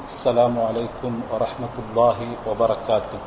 السلام عليكم ورحمة الله وبركاته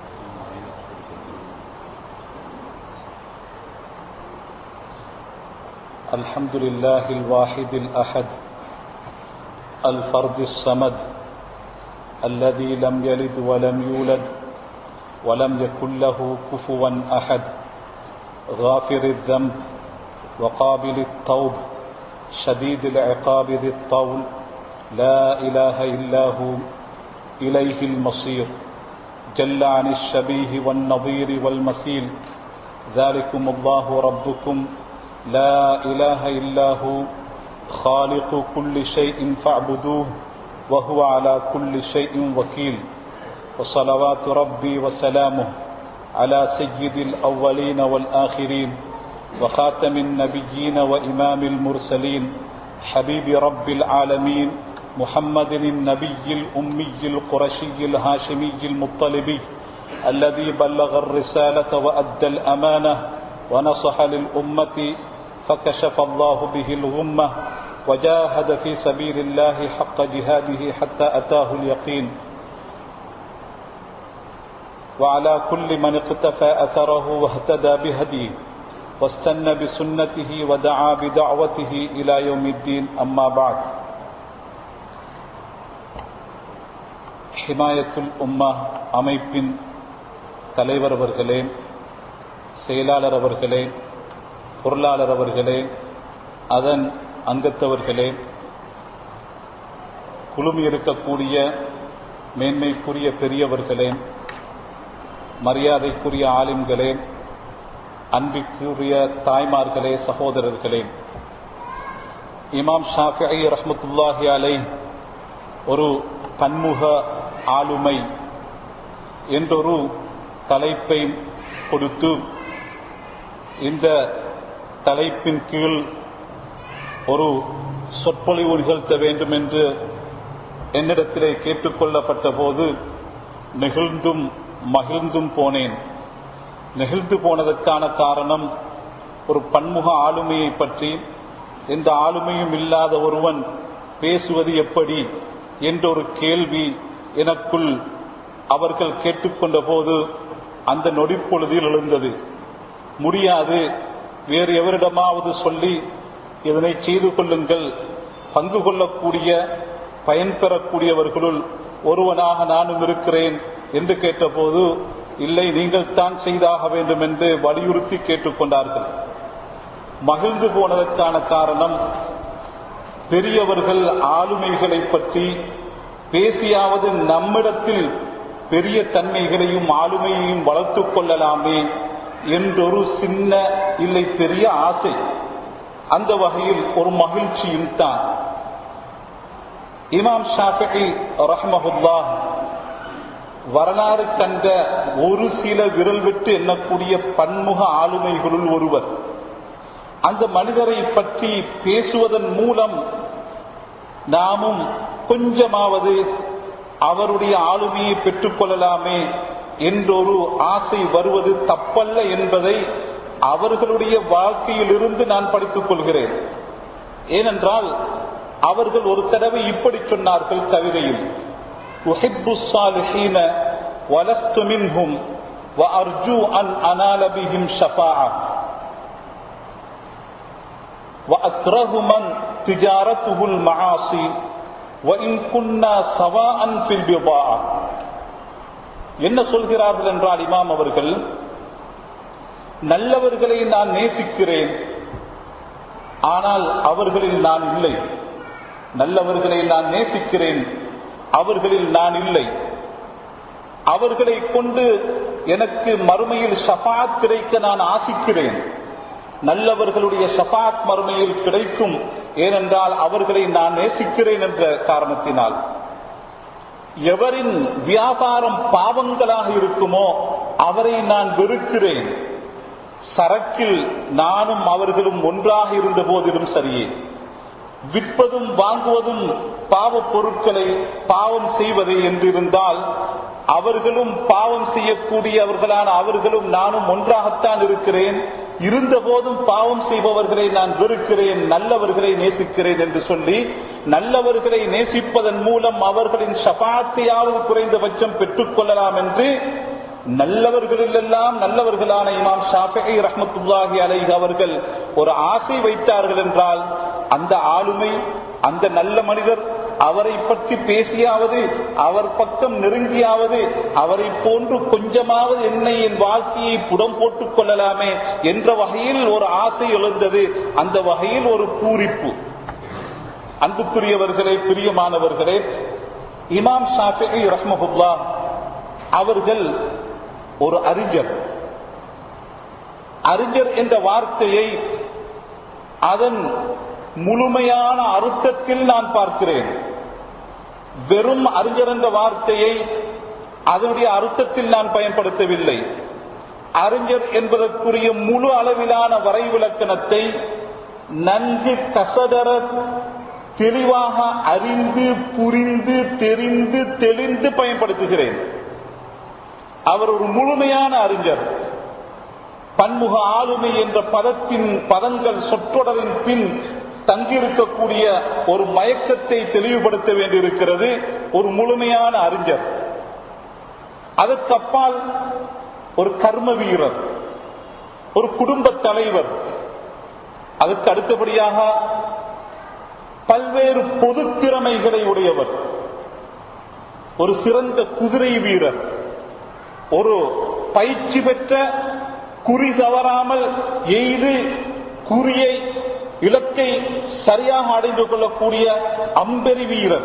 الحمد لله الواحد الأحد الفرد الصمد الذي لم يلد ولم يولد ولم يكن له كفوا أحد غافر الذنب وقابل التوب شديد العقاب ذي الطول لا إله إلا هو إليه المصير جل عن الشبيه والنظير والمثيل ذلكم الله ربكم لا إله إلا هو خالق كل شيء فاعبدوه وهو على كل شيء وكيل وصلوات ربي وسلامه على سيد الأولين والآخرين وخاتم النبيين وإمام المرسلين حبيب رب العالمين محمد النبي الأمي القرشي الهاشمي المطلبي الذي بلغ الرسالة وأدى الأمانة ونصح للأمة فكشف الله به الغمة وجاهد في سبيل الله حق جهاده حتى أتاه اليقين وعلى كل من اقتفى أثره واهتدى بهديه واستنى بسنته ودعا بدعوته إلى يوم الدين أما بعد ஹிமாயத்துல் உம்மா அமைப்பின் தலைவர் அவர்களே செயலாளர் அவர்களே பொருளாளர் அவர்களே அதன் அங்கத்தவர்களே குழுமி இருக்கக்கூடிய மேன்மைக்குரிய பெரியவர்களே மரியாதைக்குரிய ஆலிம்களே அன்பிற்குரிய தாய்மார்களே சகோதரர்களே இமாம் ஷாஃபி ரஹமத்துல்லாஹி அலை ஒரு பன்முக ஆளுமை என்றொரு தலைப்பை கொடுத்து இந்த தலைப்பின் கீழ் ஒரு சொற்பொழிவு நிகழ்த்த வேண்டும் என்று என்னிடத்திலே கேட்டுக்கொள்ளப்பட்ட போது நெகிழ்ந்தும் மகிழ்ந்தும் போனேன் நெகிழ்ந்து போனதற்கான காரணம் ஒரு பன்முக ஆளுமையை பற்றி எந்த ஆளுமையும் இல்லாத ஒருவன் பேசுவது எப்படி என்ற ஒரு கேள்வி எனக்குள் அவர்கள் கேட்டுக்கொண்ட போது அந்த நொடிப்பொழுதில் எழுந்தது முடியாது வேறு எவரிடமாவது சொல்லி இதனை செய்து கொள்ளுங்கள் பங்கு கொள்ளக்கூடிய பயன்பெறக்கூடியவர்களுள் ஒருவனாக நானும் இருக்கிறேன் என்று கேட்டபோது இல்லை நீங்கள் தான் செய்தாக வேண்டும் என்று வலியுறுத்தி கேட்டுக்கொண்டார்கள் மகிழ்ந்து போனதற்கான காரணம் பெரியவர்கள் ஆளுமைகளை பற்றி பேசியாவது நம்மிடத்தில் பெரிய தன்மைகளையும் ஆளுமையையும் வளர்த்து கொள்ளலாமே என்றொரு சின்ன இல்லை பெரிய ஆசை அந்த வகையில் ஒரு மகிழ்ச்சியும் தான் இமாம் ஷாஃபி ரஹ்மஹுல்லா வரலாறு கண்ட ஒரு சில விரல் விட்டு எண்ணக்கூடிய பன்முக ஆளுமைகளுள் ஒருவர் அந்த மனிதரை பற்றி பேசுவதன் மூலம் நாமும் கொஞ்சமாவது அவருடைய ஆளுமையை பெற்றுக்கொள்ளலாமே என்றொரு ஆசை வருவது தப்பல்ல என்பதை அவர்களுடைய வாழ்க்கையிலிருந்து நான் படித்துக் கொள்கிறேன் ஏனென்றால் அவர்கள் ஒரு தடவை இப்படி சொன்னார்கள் கவிதையில் وَلَسْتُ مِنْهُمْ وَأَرْجُو أَنْ أَنَالَ بِهِمْ شَفَاعَةً وأكره من تجارته المعاصي وإن كنا سواء في البضاعة என்ன சொல்கிறார்கள் என்றால் இமாம் அவர்கள் நல்லவர்களை நான் நேசிக்கிறேன் ஆனால் அவர்களில் நான் இல்லை நல்லவர்களை நான் நேசிக்கிறேன் அவர்களில் நான் இல்லை அவர்களை கொண்டு எனக்கு மறுமையில் ஷபாத் கிடைக்க நான் ஆசிக்கிறேன் நல்லவர்களுடைய ஷபாத் மறுமையில் கிடைக்கும் ஏனென்றால் அவர்களை நான் நேசிக்கிறேன் என்ற காரணத்தினால் எவரின் வியாபாரம் பாவங்களாக இருக்குமோ அவரை நான் வெறுக்கிறேன் சரக்கில் நானும் அவர்களும் ஒன்றாக இருந்த போதிலும் சரியே விற்பதும் வாங்குவதும் பாவ பொருட்களை பாவம் செய்வதை என்றிருந்தால் அவர்களும் பாவம் செய்யக்கூடியவர்களான அவர்களும் நானும் ஒன்றாகத்தான் இருக்கிறேன் இருந்த போதும் பாவம் செய்பவர்களை நான் வெறுக்கிறேன் நல்லவர்களை நேசிக்கிறேன் என்று சொல்லி நல்லவர்களை நேசிப்பதன் மூலம் அவர்களின் ஷபாத்தையாவது குறைந்தபட்சம் பெற்றுக் கொள்ளலாம் என்று நல்லவர்களிலெல்லாம் நல்லவர்களான இமாம் ஷாஃபி ரஹமத்துல்லாஹி அலை அவர்கள் ஒரு ஆசை வைத்தார்கள் என்றால் அந்த ஆளுமை அந்த நல்ல மனிதர் அவரை பற்றி பேசியாவது அவர் பக்கம் நெருங்கியாவது அவரை போன்று கொஞ்சமாவது என்னை என் வாழ்க்கையை புடம் போட்டுக் கொள்ளலாமே என்ற வகையில் ஒரு ஆசை எழுந்தது அந்த வகையில் ஒரு பூரிப்பு அன்புக்குரியவர்களே பிரியமானவர்களே இமாம் ஷாஃபி ரஹ்மஹுல்லா அவர்கள் ஒரு அறிஞர் அறிஞர் என்ற வார்த்தையை அதன் முழுமையான அர்த்தத்தில் நான் பார்க்கிறேன் வெறும் அறிஞர் என்ற வார்த்தையை அதனுடைய அர்த்தத்தில் நான் பயன்படுத்தவில்லை அறிஞர் என்பதற்குரிய முழு அளவிலான வரைவிலக்கணத்தை நன்கு கசடர தெளிவாக அறிந்து புரிந்து தெரிந்து தெளிந்து பயன்படுத்துகிறேன் அவர் ஒரு முழுமையான அறிஞர் பன்முக ஆளுமை என்ற பதத்தின் பதங்கள் சொற்றொடரின் பின் தங்கியிருக்கக்கூடிய ஒரு மயக்கத்தை தெளிவுபடுத்த வேண்டியிருக்கிறது ஒரு முழுமையான அறிஞர் அதற்கு அப்பால் ஒரு கர்ம வீரர் ஒரு குடும்ப தலைவர் அதுக்கு அடுத்தபடியாக பல்வேறு பொது திறமைகளை உடையவர் ஒரு சிறந்த குதிரை வீரர் ஒரு பயிற்சி பெற்ற குறி தவறாமல் எய்து குறியை இலக்கை சரியாக அடைந்து கொள்ளக்கூடிய அம்பெரி வீரர்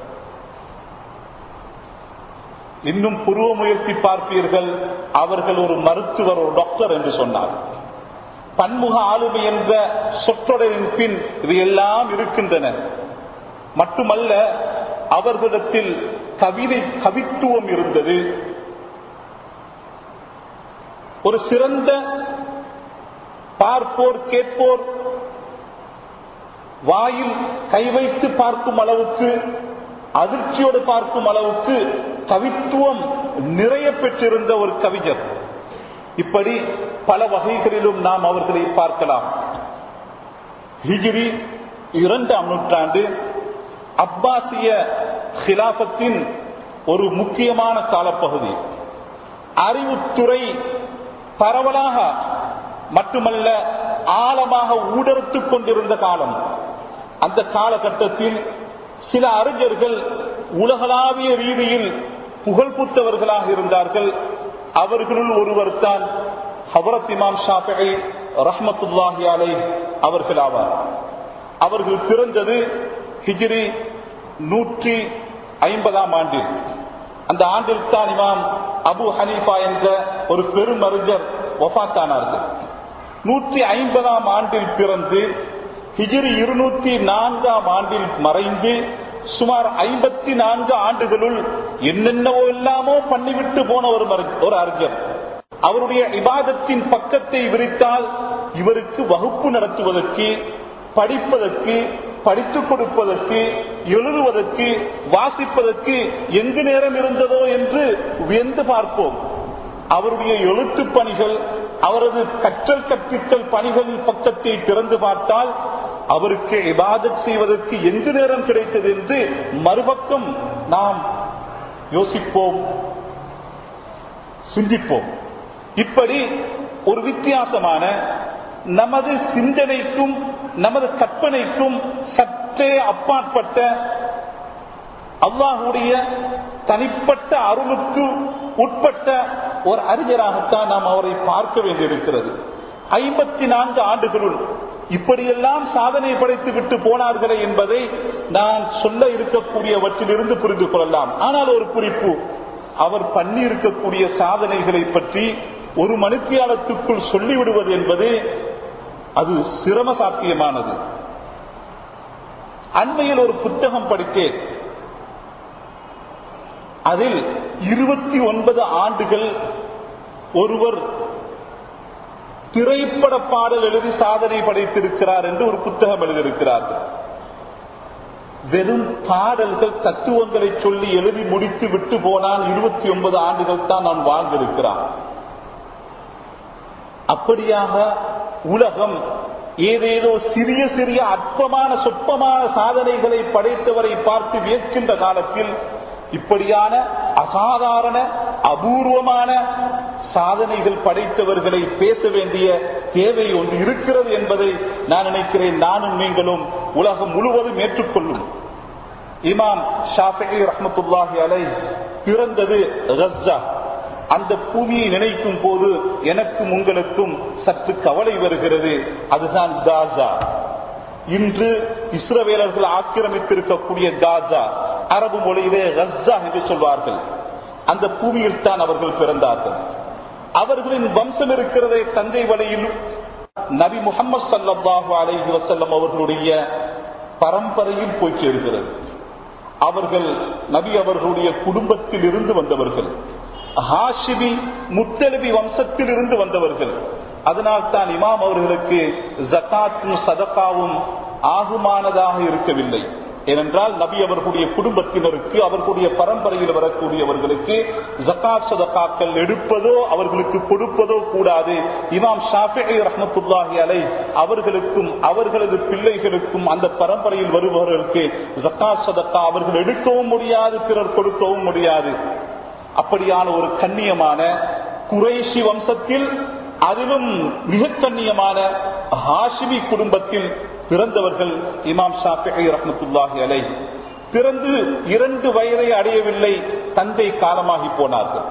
இன்னும் புருவ முயற்சி பார்ப்பீர்கள் அவர்கள் ஒரு மருத்துவர் ஒரு டாக்டர் என்று சொன்னார் பன்முக ஆளுமை என்ற சொற்றொடரின் பின் இவையெல்லாம் இருக்கின்றன மட்டுமல்ல அவர்களிடத்தில் கவிதை கவித்துவம் இருந்தது ஒரு சிறந்த பார்ப்போர் கேட்போர் வாயில் கை வைத்து பார்க்கும் அளவுக்கு அதிர்ச்சியோடு பார்க்கும் அளவுக்கு கவித்துவம் நிறைய பெற்றிருந்த ஒரு கவிஞர் இப்படி பல வகைகளிலும் நாம் அவர்களை பார்க்கலாம் ஹிஜிரி இரண்டாம் நூற்றாண்டு அப்பாசிய ஹிலாபத்தின் ஒரு முக்கியமான காலப்பகுதி அறிவுத்துறை பரவலாக மட்டுமல்ல ஆழமாக ஊடறுத்துக் கொண்டிருந்த காலம் அந்த காலகட்டத்தில் சில அறிஞர்கள் உலகளாவிய ரீதியில் புகழ் புத்தவர்களாக இருந்தார்கள் அவர்களுள் ஒருவர் தான் ஹபரத் இமாம் ஷாஃபி ரஹமத்துல்லாஹி அலை அவர்கள் ஆவார் அவர்கள் பிறந்தது ஹிஜ்ரி நூற்றி ஐம்பதாம் ஆண்டில் அந்த ஆண்டில் தான் இமாம் அபு ஹனீஃபா என்ற ஒரு பெரும் அறிஞர் ஒஃபாத்தானார்கள் நூற்றி ஐம்பதாம் ஆண்டில் பிறந்து ஹிஜிரி இருநூத்தி நான்காம் ஆண்டில் மறைந்து சுமார் ஐம்பத்தி நான்கு ஆண்டுகளுள் என்னென்னவோ எல்லாமோ பண்ணிவிட்டு போன ஒரு ஒரு அறிஞர் அவருடைய இபாதத்தின் பக்கத்தை விரித்தால் இவருக்கு வகுப்பு நடத்துவதற்கு படிப்பதற்கு படித்துக் கொடுப்பதற்கு எழுதுவதற்கு வாசிப்பதற்கு எங்கு நேரம் இருந்ததோ என்று வியந்து பார்ப்போம் அவருடைய எழுத்து பணிகள் அவரது கற்றல் கற்பித்தல் பணிகளின் பக்கத்தை திறந்து பார்த்தால் அவருக்கு இபாதத் செய்வதற்கு எங்கு நேரம் கிடைத்தது என்று மறுபக்கம் நாம் யோசிப்போம் சிந்திப்போம் இப்படி ஒரு வித்தியாசமான நமது சிந்தனைக்கும் நமது கற்பனைக்கும் சற்றே அப்பாற்பட்ட அல்லாஹுடைய தனிப்பட்ட அருளுக்கு உட்பட்ட ஒரு அறிஞராகத்தான் நாம் அவரை பார்க்க வேண்டியிருக்கிறது ஐம்பத்தி நான்கு ஆண்டுகளுள் இப்படியெல்லாம் சாதனை படைத்து விட்டு போனார்களே என்பதை நான் சொல்ல இருக்கக்கூடியவற்றிலிருந்து புரிந்து கொள்ளலாம் ஆனால் ஒரு குறிப்பு அவர் பண்ணி இருக்கக்கூடிய சாதனைகளை பற்றி ஒரு மணித்தியாலத்துக்குள் சொல்லிவிடுவது என்பது அது சிரம சாத்தியமானது அண்மையில் ஒரு புத்தகம் படித்தேன் அதில் இருபத்தி ஒன்பது ஆண்டுகள் ஒருவர் திரைப்பட பாடல் எழுதி சாதனை படைத்திருக்கிறார் என்று ஒரு புத்தகம் எழுதியிருக்கிறார்கள் வெறும் பாடல்கள் தத்துவங்களை சொல்லி எழுதி முடித்து விட்டு போனால் இருபத்தி ஒன்பது ஆண்டுகள் தான் நான் வாழ்ந்திருக்கிறான் அப்படியாக உலகம் ஏதேதோ சிறிய சிறிய அற்பமான சொற்பமான சாதனைகளை படைத்தவரை பார்த்து வியக்கின்ற காலத்தில் இப்படியான அசாதாரண அபூர்வமான சாதனைகள் படைத்தவர்களை பேச வேண்டிய தேவை ஒன்று இருக்கிறது என்பதை நான் நினைக்கிறேன் நானும் நீங்களும் உலகம் முழுவதும் ஏற்றுக்கொள்ளும் இமாம் ஷாஃபி ரஹமத்துல்லாஹி அலை பிறந்தது கஸ்ஸா அந்த பூமியை நினைக்கும் போது எனக்கும் உங்களுக்கும் சற்று கவலை வருகிறது அதுதான் காசா இன்று இஸ்ரவேலர்கள் ஆக்கிரமித்திருக்கக்கூடிய காசா அரபு மொழியிலே கஸ்ஸா என்று சொல்வார்கள் அந்த பூமியில் தான் அவர்கள் பிறந்தார்கள் அவர்களின் வம்சம் இருக்கிறதே தந்தை வழியில் நபி முகமது சல்லாஹு அலைஹி வசல்லம் அவர்களுடைய பரம்பரையில் போய் சேர்கிறது அவர்கள் நபி அவர்களுடைய குடும்பத்தில் இருந்து வந்தவர்கள் ஹாஷிபி முத்தலபி வம்சத்தில் இருந்து வந்தவர்கள் அதனால் தான் இமாம் அவர்களுக்கு ஜக்காத்தும் சதக்காவும் ஆகுமானதாக இருக்கவில்லை ஏனென்றால் நபி அவர்களுடைய குடும்பத்தினருக்கு அவர்களுடைய பரம்பரையில் வரக்கூடியவர்களுக்கு ஜக்காத் சதக்காக்கள் எடுப்பதோ அவர்களுக்கு கொடுப்பதோ கூடாது இமாம் ஷாஃபி ரஹமத்துல்லாஹி அலை அவர்களுக்கும் அவர்களது பிள்ளைகளுக்கும் அந்த பரம்பரையில் வருபவர்களுக்கு ஜக்காத் சதக்கா அவர்கள் எடுக்கவும் முடியாது பிறர் கொடுக்கவும் முடியாது அப்படியான ஒரு கண்ணியமான குறைஷி வம்சத்தில் அதிலும் மிக கண்ணியமான ஹாஷிமி குடும்பத்தில் பிறந்தவர்கள் இமாம் ஷாஃபி ரஹமத்துல்லாஹி அலை பிறந்து இரண்டு வயதை அடையவில்லை தந்தை காலமாகி போனார்கள்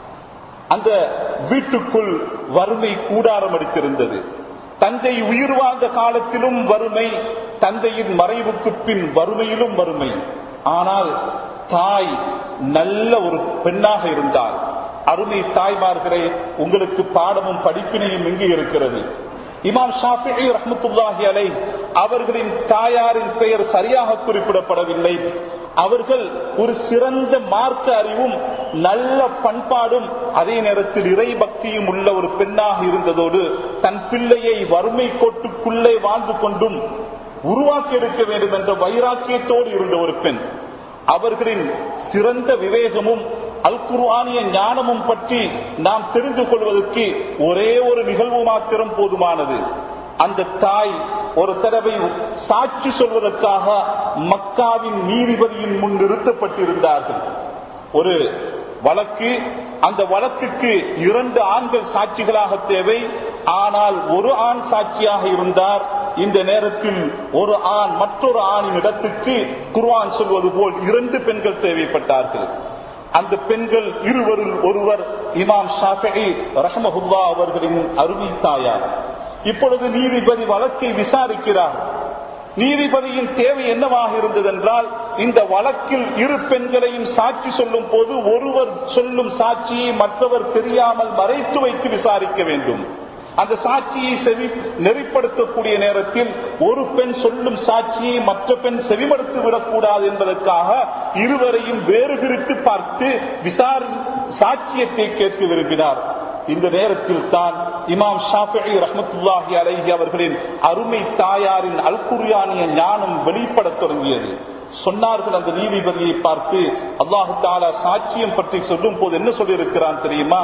அந்த வீட்டுக்குள் வறுமை கூடாரம் அடித்திருந்தது தந்தை உயிர் வாழ்ந்த காலத்திலும் வறுமை தந்தையின் மறைவுக்கு பின் வறுமையிலும் வறுமை ஆனால் தாய் நல்ல ஒரு பெண்ணாக இருந்தால் அருமை தாய்மார்களே உங்களுக்கு பாடமும் படிப்பினையும் இங்கே இருக்கிறது இமாம் ஷாஃபி ரஹமத்துல்லாஹி அலை அவர்களின் தாயாரின் பெயர் சரியாக குறிப்பிடப்படவில்லை அவர்கள் ஒரு சிறந்த மார்க்க அறிவும் நல்ல பண்பாடும் அதே நேரத்தில் இறை பக்தியும் உள்ள ஒரு பெண்ணாக இருந்ததோடு தன் பிள்ளையை வறுமை கோட்டுக்குள்ளே வாழ்ந்து கொண்டும் உருவாக்கி எடுக்க வேண்டும் என்ற வைராக்கியத்தோடு இருந்த ஒரு பெண் அவர்களின் சிறந்த விவேகமும் அல் குர்ஆனிய ஞானமும் பற்றி நாம் தெரிந்து கொள்வதற்கு ஒரே ஒரு நிகழ்வு மாத்திரம் போதுமானது அந்த தாய் ஒரு தடவை சாட்சி சொல்வதற்காக மக்காவின் நீதிபதியின் முன் நிறுத்தப்பட்டிருந்தார்கள் ஒரு வழக்கு அந்த வழக்குக்கு இரண்டு ஆண்கள் சாட்சிகளாக தேவை ஆனால் ஒரு ஆண் சாட்சியாக இருந்தார் இந்த நேரத்தில் ஒரு ஆண் மற்றொரு ஆணின் இடத்துக்கு குர்வான் சொல்வது போல் இரண்டு பெண்கள் தேவைப்பட்டார்கள் அந்த பெண்கள் இருவரில் ஒருவர் இமாம் ஷாஃபி ரஹமஹுல்லா அவர்களின் அருமை தாயார் இப்பொழுது நீதிபதி வழக்கை விசாரிக்கிறார் நீதிபதியின் தேவை என்னவாக இருந்தது என்றால் இந்த வழக்கில் இரு பெண்களையும் சாட்சி சொல்லும் போது ஒருவர் சொல்லும் சாட்சியை மற்றவர் தெரியாமல் மறைத்து வைத்து விசாரிக்க வேண்டும் அந்த சாட்சியை செவி நெறிப்படுத்தக்கூடிய நேரத்தில் ஒரு பெண் சொல்லும் சாட்சியை மற்ற பெண் செவிமடுத்து விடக்கூடாது என்பதற்காக இருவரையும் வேறு பிரித்து பார்த்து விசாரி சாட்சியத்தை கேட்க விரும்பினார் இந்த நேரத்தில் தான் இமாம் ஷாஃபி ரஹமத்துல்லாஹி அலைஹி அவர்களின் அருமை தாயாரின் அல்குரியானிய ஞானம் வெளிப்படத் தொடங்கியது சொன்னார்கள் அந்த நீதிபதியை பார்த்து அல்லாஹு தாலா சாட்சியம் பற்றி சொல்லும் போது என்ன சொல்லி இருக்கிறான் தெரியுமா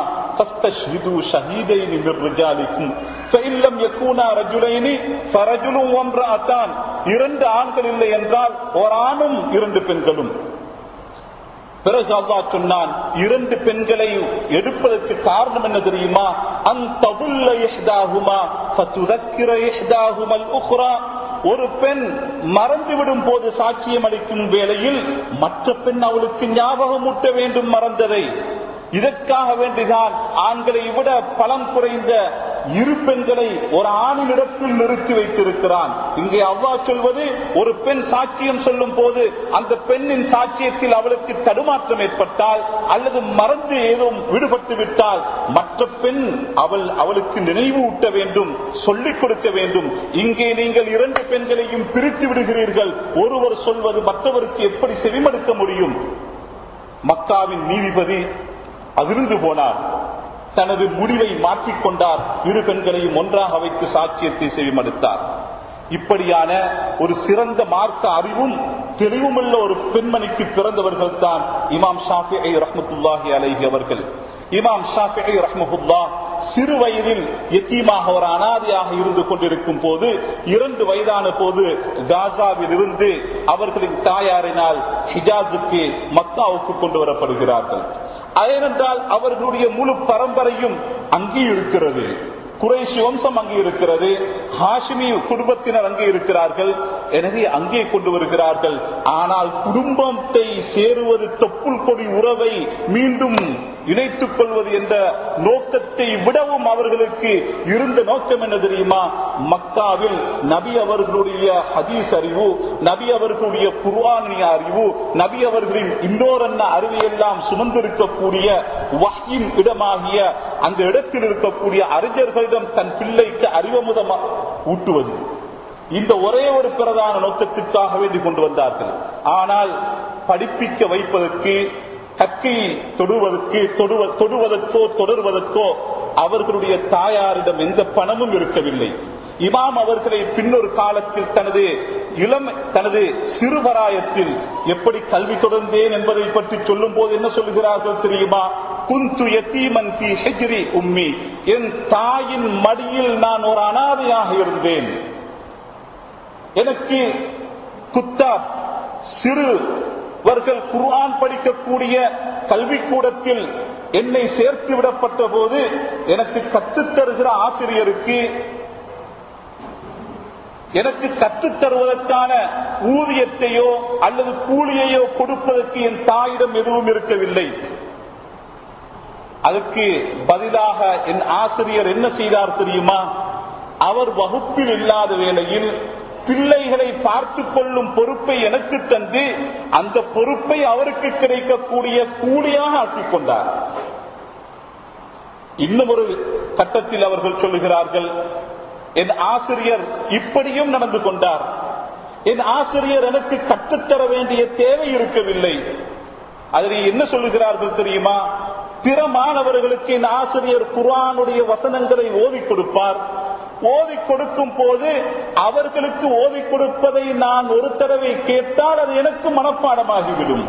இரண்டு ஆண்கள் இல்லை என்றால் ஒரு ஆணும் இரண்டு பெண்களும் பிறகு அல்லா சொன்னான் இரண்டு பெண்களை எடுப்பதற்கு காரணம் என்ன தெரியுமா அந்த ஒரு பெண் மறந்துவிடும் போது சாட்சியம் அளிக்கும் வேளையில் மற்ற பெண் அவளுக்கு ஞாபகம் ஊட்ட வேண்டும் மறந்ததை இதற்காக வேண்டிதான் ஆண்களை விட பலம் குறைந்த இரு பெண்களை ஒரு ஆணினிடத்தில் நிறுத்தி வைத்திருக்கிறான் இங்கே அவ்வா சொல்வது ஒரு பெண் சாட்சியம் சொல்லும் போது அந்த பெண்ணின் சாட்சியத்தில் அவளுக்கு தடுமாற்றம் ஏற்பட்டால் அல்லது மறந்து ஏதோ விடுபட்டு விட்டால் மற்ற பெண் அவள் அவளுக்கு நினைவு ஊட்ட வேண்டும் சொல்லிக் கொடுக்க வேண்டும் இங்கே நீங்கள் இரண்டு பெண்களையும் பிரித்து விடுகிறீர்கள் ஒருவர் சொல்வது மற்றவருக்கு எப்படி செவிமடுக்க முடியும் மக்காவின் நீதிபதி அதிர்ந்து போனார் தனது முடிவை மாற்றிக்கொண்டார் இரு பெண்களையும் ஒன்றாக வைத்து சாட்சியத்தை செவிமடுத்தார் இப்படியான ஒரு சிறந்த மார்க்க அறிவும் தெளிவுமுள்ள ஒரு பெண்மணிக்கு பிறந்தவர்கள் தான் இமாம் ஷாஃபி ரஹமத்துல்லாஹி அலைஹி அவர்கள் இமாம் ஷாஃபி ரஹமஹுல்லா சிறு வயதில் எத்தீமாக ஒரு அனாதையாக இருந்து கொண்டிருக்கும் போது இரண்டு வயதான போது காசாவில் இருந்து அவர்களின் தாயாரினால் ஹிஜாஸுக்கு மக்காவுக்கு கொண்டு வரப்படுகிறார்கள் ஏனென்றால் அவர்களுடைய முழு பரம்பரையும் அங்கே இருக்கிறது குறைஷி வம்சம் அங்கே இருக்கிறது ஹாஷிமி குடும்பத்தினர் அங்கே இருக்கிறார்கள் எனவே அங்கே கொண்டு வருகிறார்கள் ஆனால் குடும்பத்தை சேருவது தொப்புள் கொடி உறவை மீண்டும் இணைத்துக் கொள்வது என்ற நோக்கத்தை விடவும் அவர்களுக்கு இருந்த நோக்கம் என்ன தெரியுமா மக்காவில் நபி அவர்களுடைய ஹதீஸ் அறிவு நபி அவர்களுடைய குர்வானிய அறிவு நபி அவர்களின் இன்னொரன்ன அறிவையெல்லாம் சுமந்திருக்கக்கூடிய வஹ்யின் இடமாகிய அந்த இடத்தில் இருக்கக்கூடிய அறிஞர்களிடம் தன் பிள்ளைக்கு அறிவமுதம் ஊட்டுவது இந்த ஒரே ஒரு பிரதான நோக்கத்திற்காக வேண்டி கொண்டு வந்தார்கள் ஆனால் படிப்பிக்க வைப்பதற்கு கக்கை தொடுவதற்கு தொடுவதற்கோ தொடர்வதற்கோ அவர்களுடைய தாயாரிடம் எந்த பணமும் இருக்கவில்லை இமாம் அவர்களை பின்னொரு காலத்தில் தனது இளம் தனது சிறுவராயத்தில் எப்படி கல்வி தொடர்ந்தேன் என்பதை பற்றி சொல்லும் போது என்ன சொல்லுகிறார்கள் தெரியுமா குந்து எத்தீமன் ஹெஜ்ரி உம்மி என் தாயின் மடியில் நான் ஒரு அனாதையாக இருந்தேன் எனக்கு குத்தா சிறு இவர்கள் குர்ஆன் படிக்கக்கூடிய கல்விக்கூடத்தில் என்னை சேர்த்து விடப்பட்ட போது எனக்கு கற்றுத்தருகிற ஆசிரியருக்கு எனக்கு கற்றுத்தருவதற்கான ஊதியத்தையோ அல்லது கூலியையோ கொடுப்பதற்கு என் தாயிடம் எதுவும் இருக்கவில்லை அதுக்கு பதிலாக என் ஆசிரியர் என்ன செய்தார் தெரியுமா அவர் வகுப்பில் இல்லாத வேளையில் பிள்ளைகளை பார்த்துக் கொள்ளும் பொறுப்பை எனக்கு தந்து அந்த பொறுப்பை அவருக்கு கிடைக்கக்கூடிய கூலியாக ஆக்கிக் கொண்டார் இன்னும் ஒரு கட்டத்தில் அவர்கள் சொல்லுகிறார்கள் என் ஆசிரியர் இப்படியும் நடந்து கொண்டார் என் ஆசிரியர் எனக்கு கற்றுத்தர வேண்டிய தேவை இருக்கவில்லை அதனை என்ன சொல்லுகிறார்கள் தெரியுமா பிற மாணவர்களுக்கு என் ஆசிரியர் குரானுடைய வசனங்களை ஓதி கொடுப்பார் ஓதி கொடுக்கும் போது அவர்களுக்கு ஓதி கொடுப்பதை நான் ஒரு தடவை கேட்டால் அது எனக்கு மனப்பாடமாகிவிடும்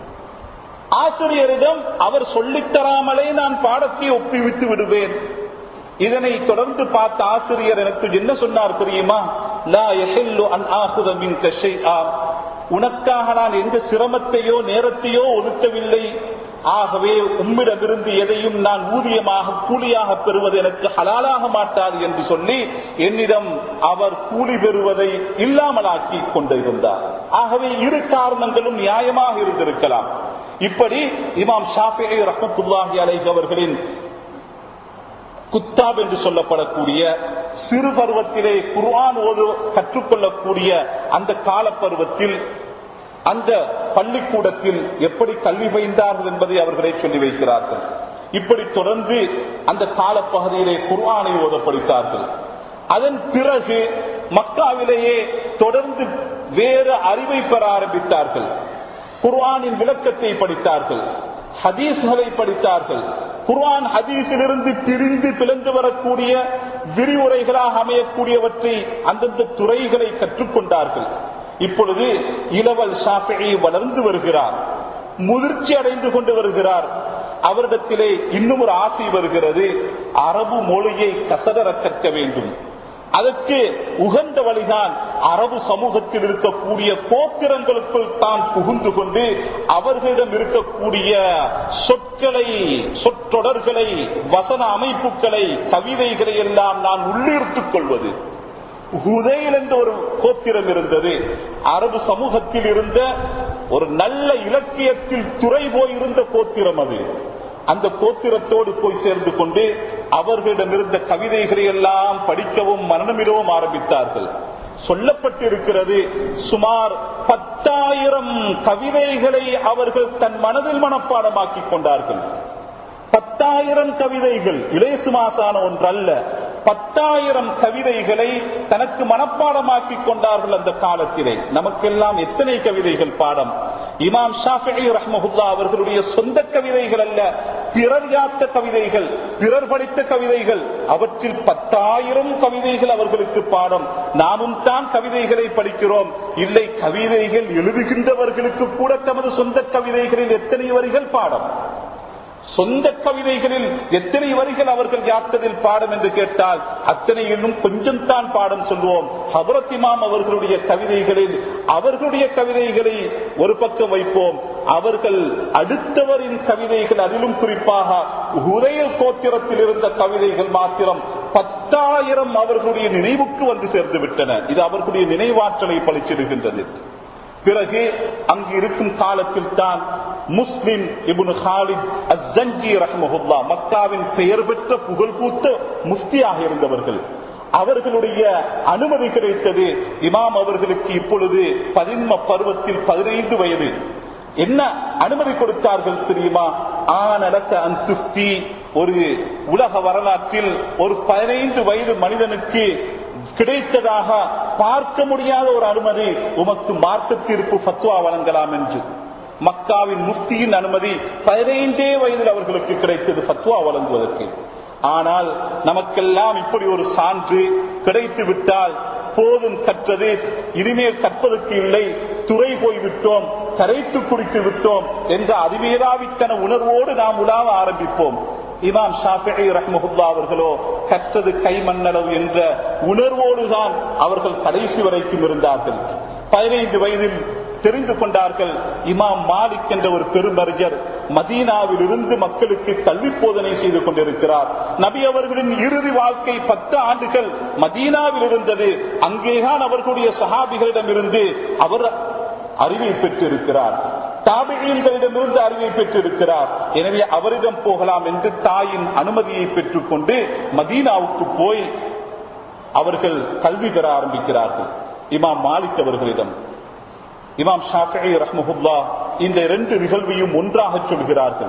ஆசிரியரிடம் அவர் சொல்லித்தராமலே நான் பாடத்தை ஒப்பிவித்து விடுவேன் இதனை தொடர்ந்து பார்த்த ஆசிரியர் எனக்கு என்ன சொன்னார் தெரியுமா லா யஹில்லு அன் ஆகுத மின்க ஷைஆ உனக்காக நான் எந்த சிரமத்தையோ நேரத்தையோ ஒதுக்கவில்லை ஆகவே உம்மிடமிருந்து எதையும் நான் ஊதியமாக கூலியாக பெறுவது எனக்கு ஹலாலாக மாட்டாது என்று சொல்லி என்னிடம் அவர் கூலி பெறுவதை இல்லாமலாக்கி கொண்டிருந்தார் ஆகவே இரு காரணங்களும் நியாயமாக இருந்திருக்கலாம் இப்படி இமாம் ஷாஃபி ரஹமத்துல்லாஹி அலைஹி அவர்களின் குத்தாப் என்று சொல்லப்படக்கூடிய சிறு பருவத்திலே குர்ஆன் ஓது கற்றுக்கொள்ளக்கூடிய அந்த கால பருவத்தில் அந்த பள்ளிக்கூடத்தில் எப்படி கல்வி பயின்றார்கள் என்பதை அவர்களே சொல்லி வைக்கிறார்கள் இப்படி தொடர்ந்து அந்த காலப்பகுதியிலே குர்ஆனை ஓத படித்தார்கள் அதன் பிறகு மக்காவிலேயே தொடர்ந்து வேறு அறிவை பெற ஆரம்பித்தார்கள் குர்ஆனின் விளக்கத்தை படித்தார்கள் ஹதீஸ்களை படித்தார்கள் குர்ஆன் ஹதீஸிலிருந்து பிரிந்து பிளந்து வரக்கூடிய விரிவுரைகளாக அமையக்கூடியவற்றை அந்தந்த துறைகளை கற்றுக்கொண்டார்கள் இப்பொழுது இளவல் ஷாஃபி வளர்ந்து வருகிறார் முதிர்ச்சி அடைந்து கொண்டு வருகிறார் அவரிடத்திலே இன்னும் ஒரு ஆசை வருகிறது அரபு மொழியை கசடர கற்க வேண்டும் அதற்கு உகந்த வழிதான் அரபு சமூகத்தில் இருக்கக்கூடிய கோத்திரங்களுக்குள் தான் புகுந்து கொண்டு அவர்களிடம் இருக்கக்கூடிய சொற்களை சொற்றொடர்களை வசன அமைப்புகளை கவிதைகளை எல்லாம் நான் உள்ளிருத்துக் கொள்வது ஹுதைல் என்ற ஒரு கோத்திரம் இருந்தது அரபு சமூகத்தில் இருந்த ஒரு நல்ல இலக்கியத்தில் துறை போயிருந்த கோத்திரம் அது அந்த கோத்திரத்தோடு போய் சேர்ந்து கொண்டு அவர்களிடமிருந்த கவிதைகளை எல்லாம் படிக்கவும் மனநமிடவும் ஆரம்பித்தார்கள் சொல்லப்பட்டிருக்கிறது சுமார் பத்தாயிரம் கவிதைகளை அவர்கள் தன் மனதில் மனப்பாடமாக்கிக் கொண்டார்கள் பத்தாயிரம் கவிதைகள் இளையசுமாசான ஒன்றல்ல பத்தாயிரம் கவிதைகளை தனக்கு மனப்பாடமாக்கிக் கொண்டார்கள் அந்த காலத்திலே நமக்கெல்லாம் எத்தனை கவிதைகள் பாடம் இமாம் ஷாஃபி ரஹ்மஹுல்லா அவர்களுடைய சொந்த கவிதைகள் அல்ல பிறர் யாத்த கவிதைகள் பிறர் படித்த கவிதைகள் அவற்றில் பத்தாயிரம் கவிதைகள் அவர்களுக்கு பாடம் நாமும் தான் கவிதைகளை படிக்கிறோம் இல்லை கவிதைகள் எழுதுகின்றவர்களுக்கு கூட தமது சொந்த கவிதைகளில் எத்தனை வரிகள் பாடம் சொந்த கவிதைகளில் எத்தனை வரிகள் அவர்கள் யாத்ததில் பாடம் என்று கேட்டால் அத்தனையிலும் கொஞ்சம் தான் பாடம் சொல்வோம் ஹபரத் இமாம் அவர்களுடைய கவிதைகளில் அவர்களுடைய கவிதைகளை ஒரு பக்கம் வைப்போம் அவர்கள் அடுத்தவரின் கவிதைகள் அதிலும் குறிப்பாக உரையல் கோத்திரத்தில் இருந்த கவிதைகள் மாத்திரம் பத்தாயிரம் அவர்களுடைய நினைவுக்கு வந்து சேர்ந்து விட்டன இது அவர்களுடைய நினைவாற்றலை பழிச்சிடுகின்றது பிறகு அங்கு இருக்கும் காலத்தில் தான் முஸ்லிம் இபுன் ஹாலித் அஸ்ஸஞ்சி ரஹ்மஹுல்லா மக்காவின் பெயர் பெற்ற புகழ்பூத்த முஃப்தியாக இருந்தவர்கள் அவர்களுடைய அனுமதி கிடைத்தது இமாம் அவர்களுக்கு இப்பொழுது பதின்ம பருவத்தில் பதினைந்து வயது என்ன அனுமதி கொடுத்தார்கள் தெரியுமா ஆனலக்க அந்துஸ்தி ஒரு உலக வரலாற்றில் ஒரு பதினைந்து வயது மனிதனுக்கு கிடைத்ததாக பார்க்க முடியாத ஒரு அனுமதி உமக்கு மார்க்க தீர்ப்பு ஃபத்வா வழங்கலாம் என்று மக்காவின் முஃப்தியின் அனுமதி பதினைந்தே வயதில் அவர்களுக்கு கிடைத்தது ஃபத்வா வழங்குவதற்கு ஆனால் நமக்கெல்லாம் இப்படி ஒரு சான்று கிடைத்து விட்டால் போதும் கற்றது இனிமேல் கற்பதற்கு இல்லை துறை போய்விட்டோம் கரைத்து குடித்து விட்டோம் என்ற அதிவேதாவித்தன உணர்வோடு நாம் உலாவ ஆரம்பிப்போம் இமாம் ஷாஃபி ரஹ்மஹுல்லா அவர்களோ கற்றது கைமண்ணளவு என்ற உணர்வோடுதான் அவர்கள் கடைசி வரைக்கும் இருந்தார்கள் பதினைந்து வயதில் தெரிந்து கொண்டார்கள் இமாம் மாலிக் என்ற ஒரு பெருமறிஞர் மதீனாவில் இருந்து மக்களுக்கு கல்வி போதனை செய்து கொண்டிருக்கிறார் நபி அவர்களின் இறுதி வாழ்க்கை பத்து ஆண்டுகள் மதீனாவில் இருந்தது அங்கேதான் அவர்களுடைய சஹாபிகளிடம் இருந்து அவர் அறிவை பெற்றிருக்கிறார் தாபிகளிடமிருந்து அறிவை பெற்றிருக்கிறார் எனவே அவரிடம் போகலாம் என்று தாயின் அனுமதியை பெற்றுக்கொண்டு மதீனாவுக்கு போய் அவர்கள் கல்வி பெற ஆரம்பிக்கிறார்கள் இமாம் மாலிக் அவர்களிடம் இமாம் ஷாஃபி ரஹ்மஹுல்லா இந்த இரண்டு நிகழ்வையும் ஒன்றாக சொல்கிறார்கள்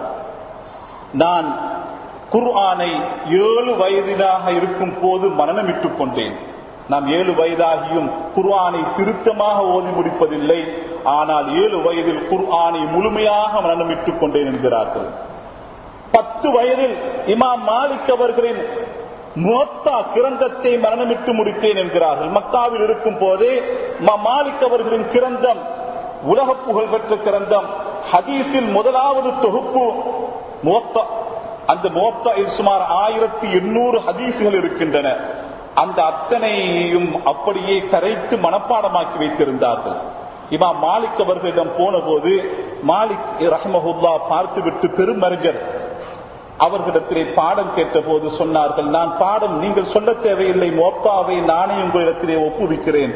நான் குர்ஆனை ஏழு வயதிலாக இருக்கும் போது மனநமிட்டுக் கொண்டேன் நாம் ஏழு வயதாகியும் குர்ஆனை திருத்தமாக ஓதி முடிப்பதில்லை ஆனால் ஏழு வயதில் குர்ஆனை முழுமையாக மனநமிட்டுக் கொண்டேன் என்கிறார்கள் பத்து வயதில் இமாம் மாலிக் அவர்களின் மொத்தா கிரந்தத்தை மரணமிட்டு முடித்தேன் என்கிறார்கள் மக்காவில் இருக்கும் போதே மாலிக் அவர்களின் கிரந்தம் உலக புகழ் பெற்ற கிரந்தம் ஹதீஸில் முதலாவது தொகுப்பு மோத்தா அந்த மோத்தாயில் சுமார் ஆயிரத்தி எண்ணூறு ஹதீசுகள் இருக்கின்றன அந்த அத்தனையும் அப்படியே கரைத்து மனப்பாடமாக்கி வைத்திருந்தார்கள் இமா மாலிக் அவர்களிடம் போன போது மாலிக் ரஹமஹுல்லா பார்த்துவிட்டு பெருமறிஞர் அவர்களிடத்திலே பாடம் கேட்ட போது சொன்னார்கள் நான் பாடம் நீங்கள் சொல்ல தேவையில்லை மோப்பாவை நானே உங்களிடத்திலே ஒப்புவிக்கிறேன்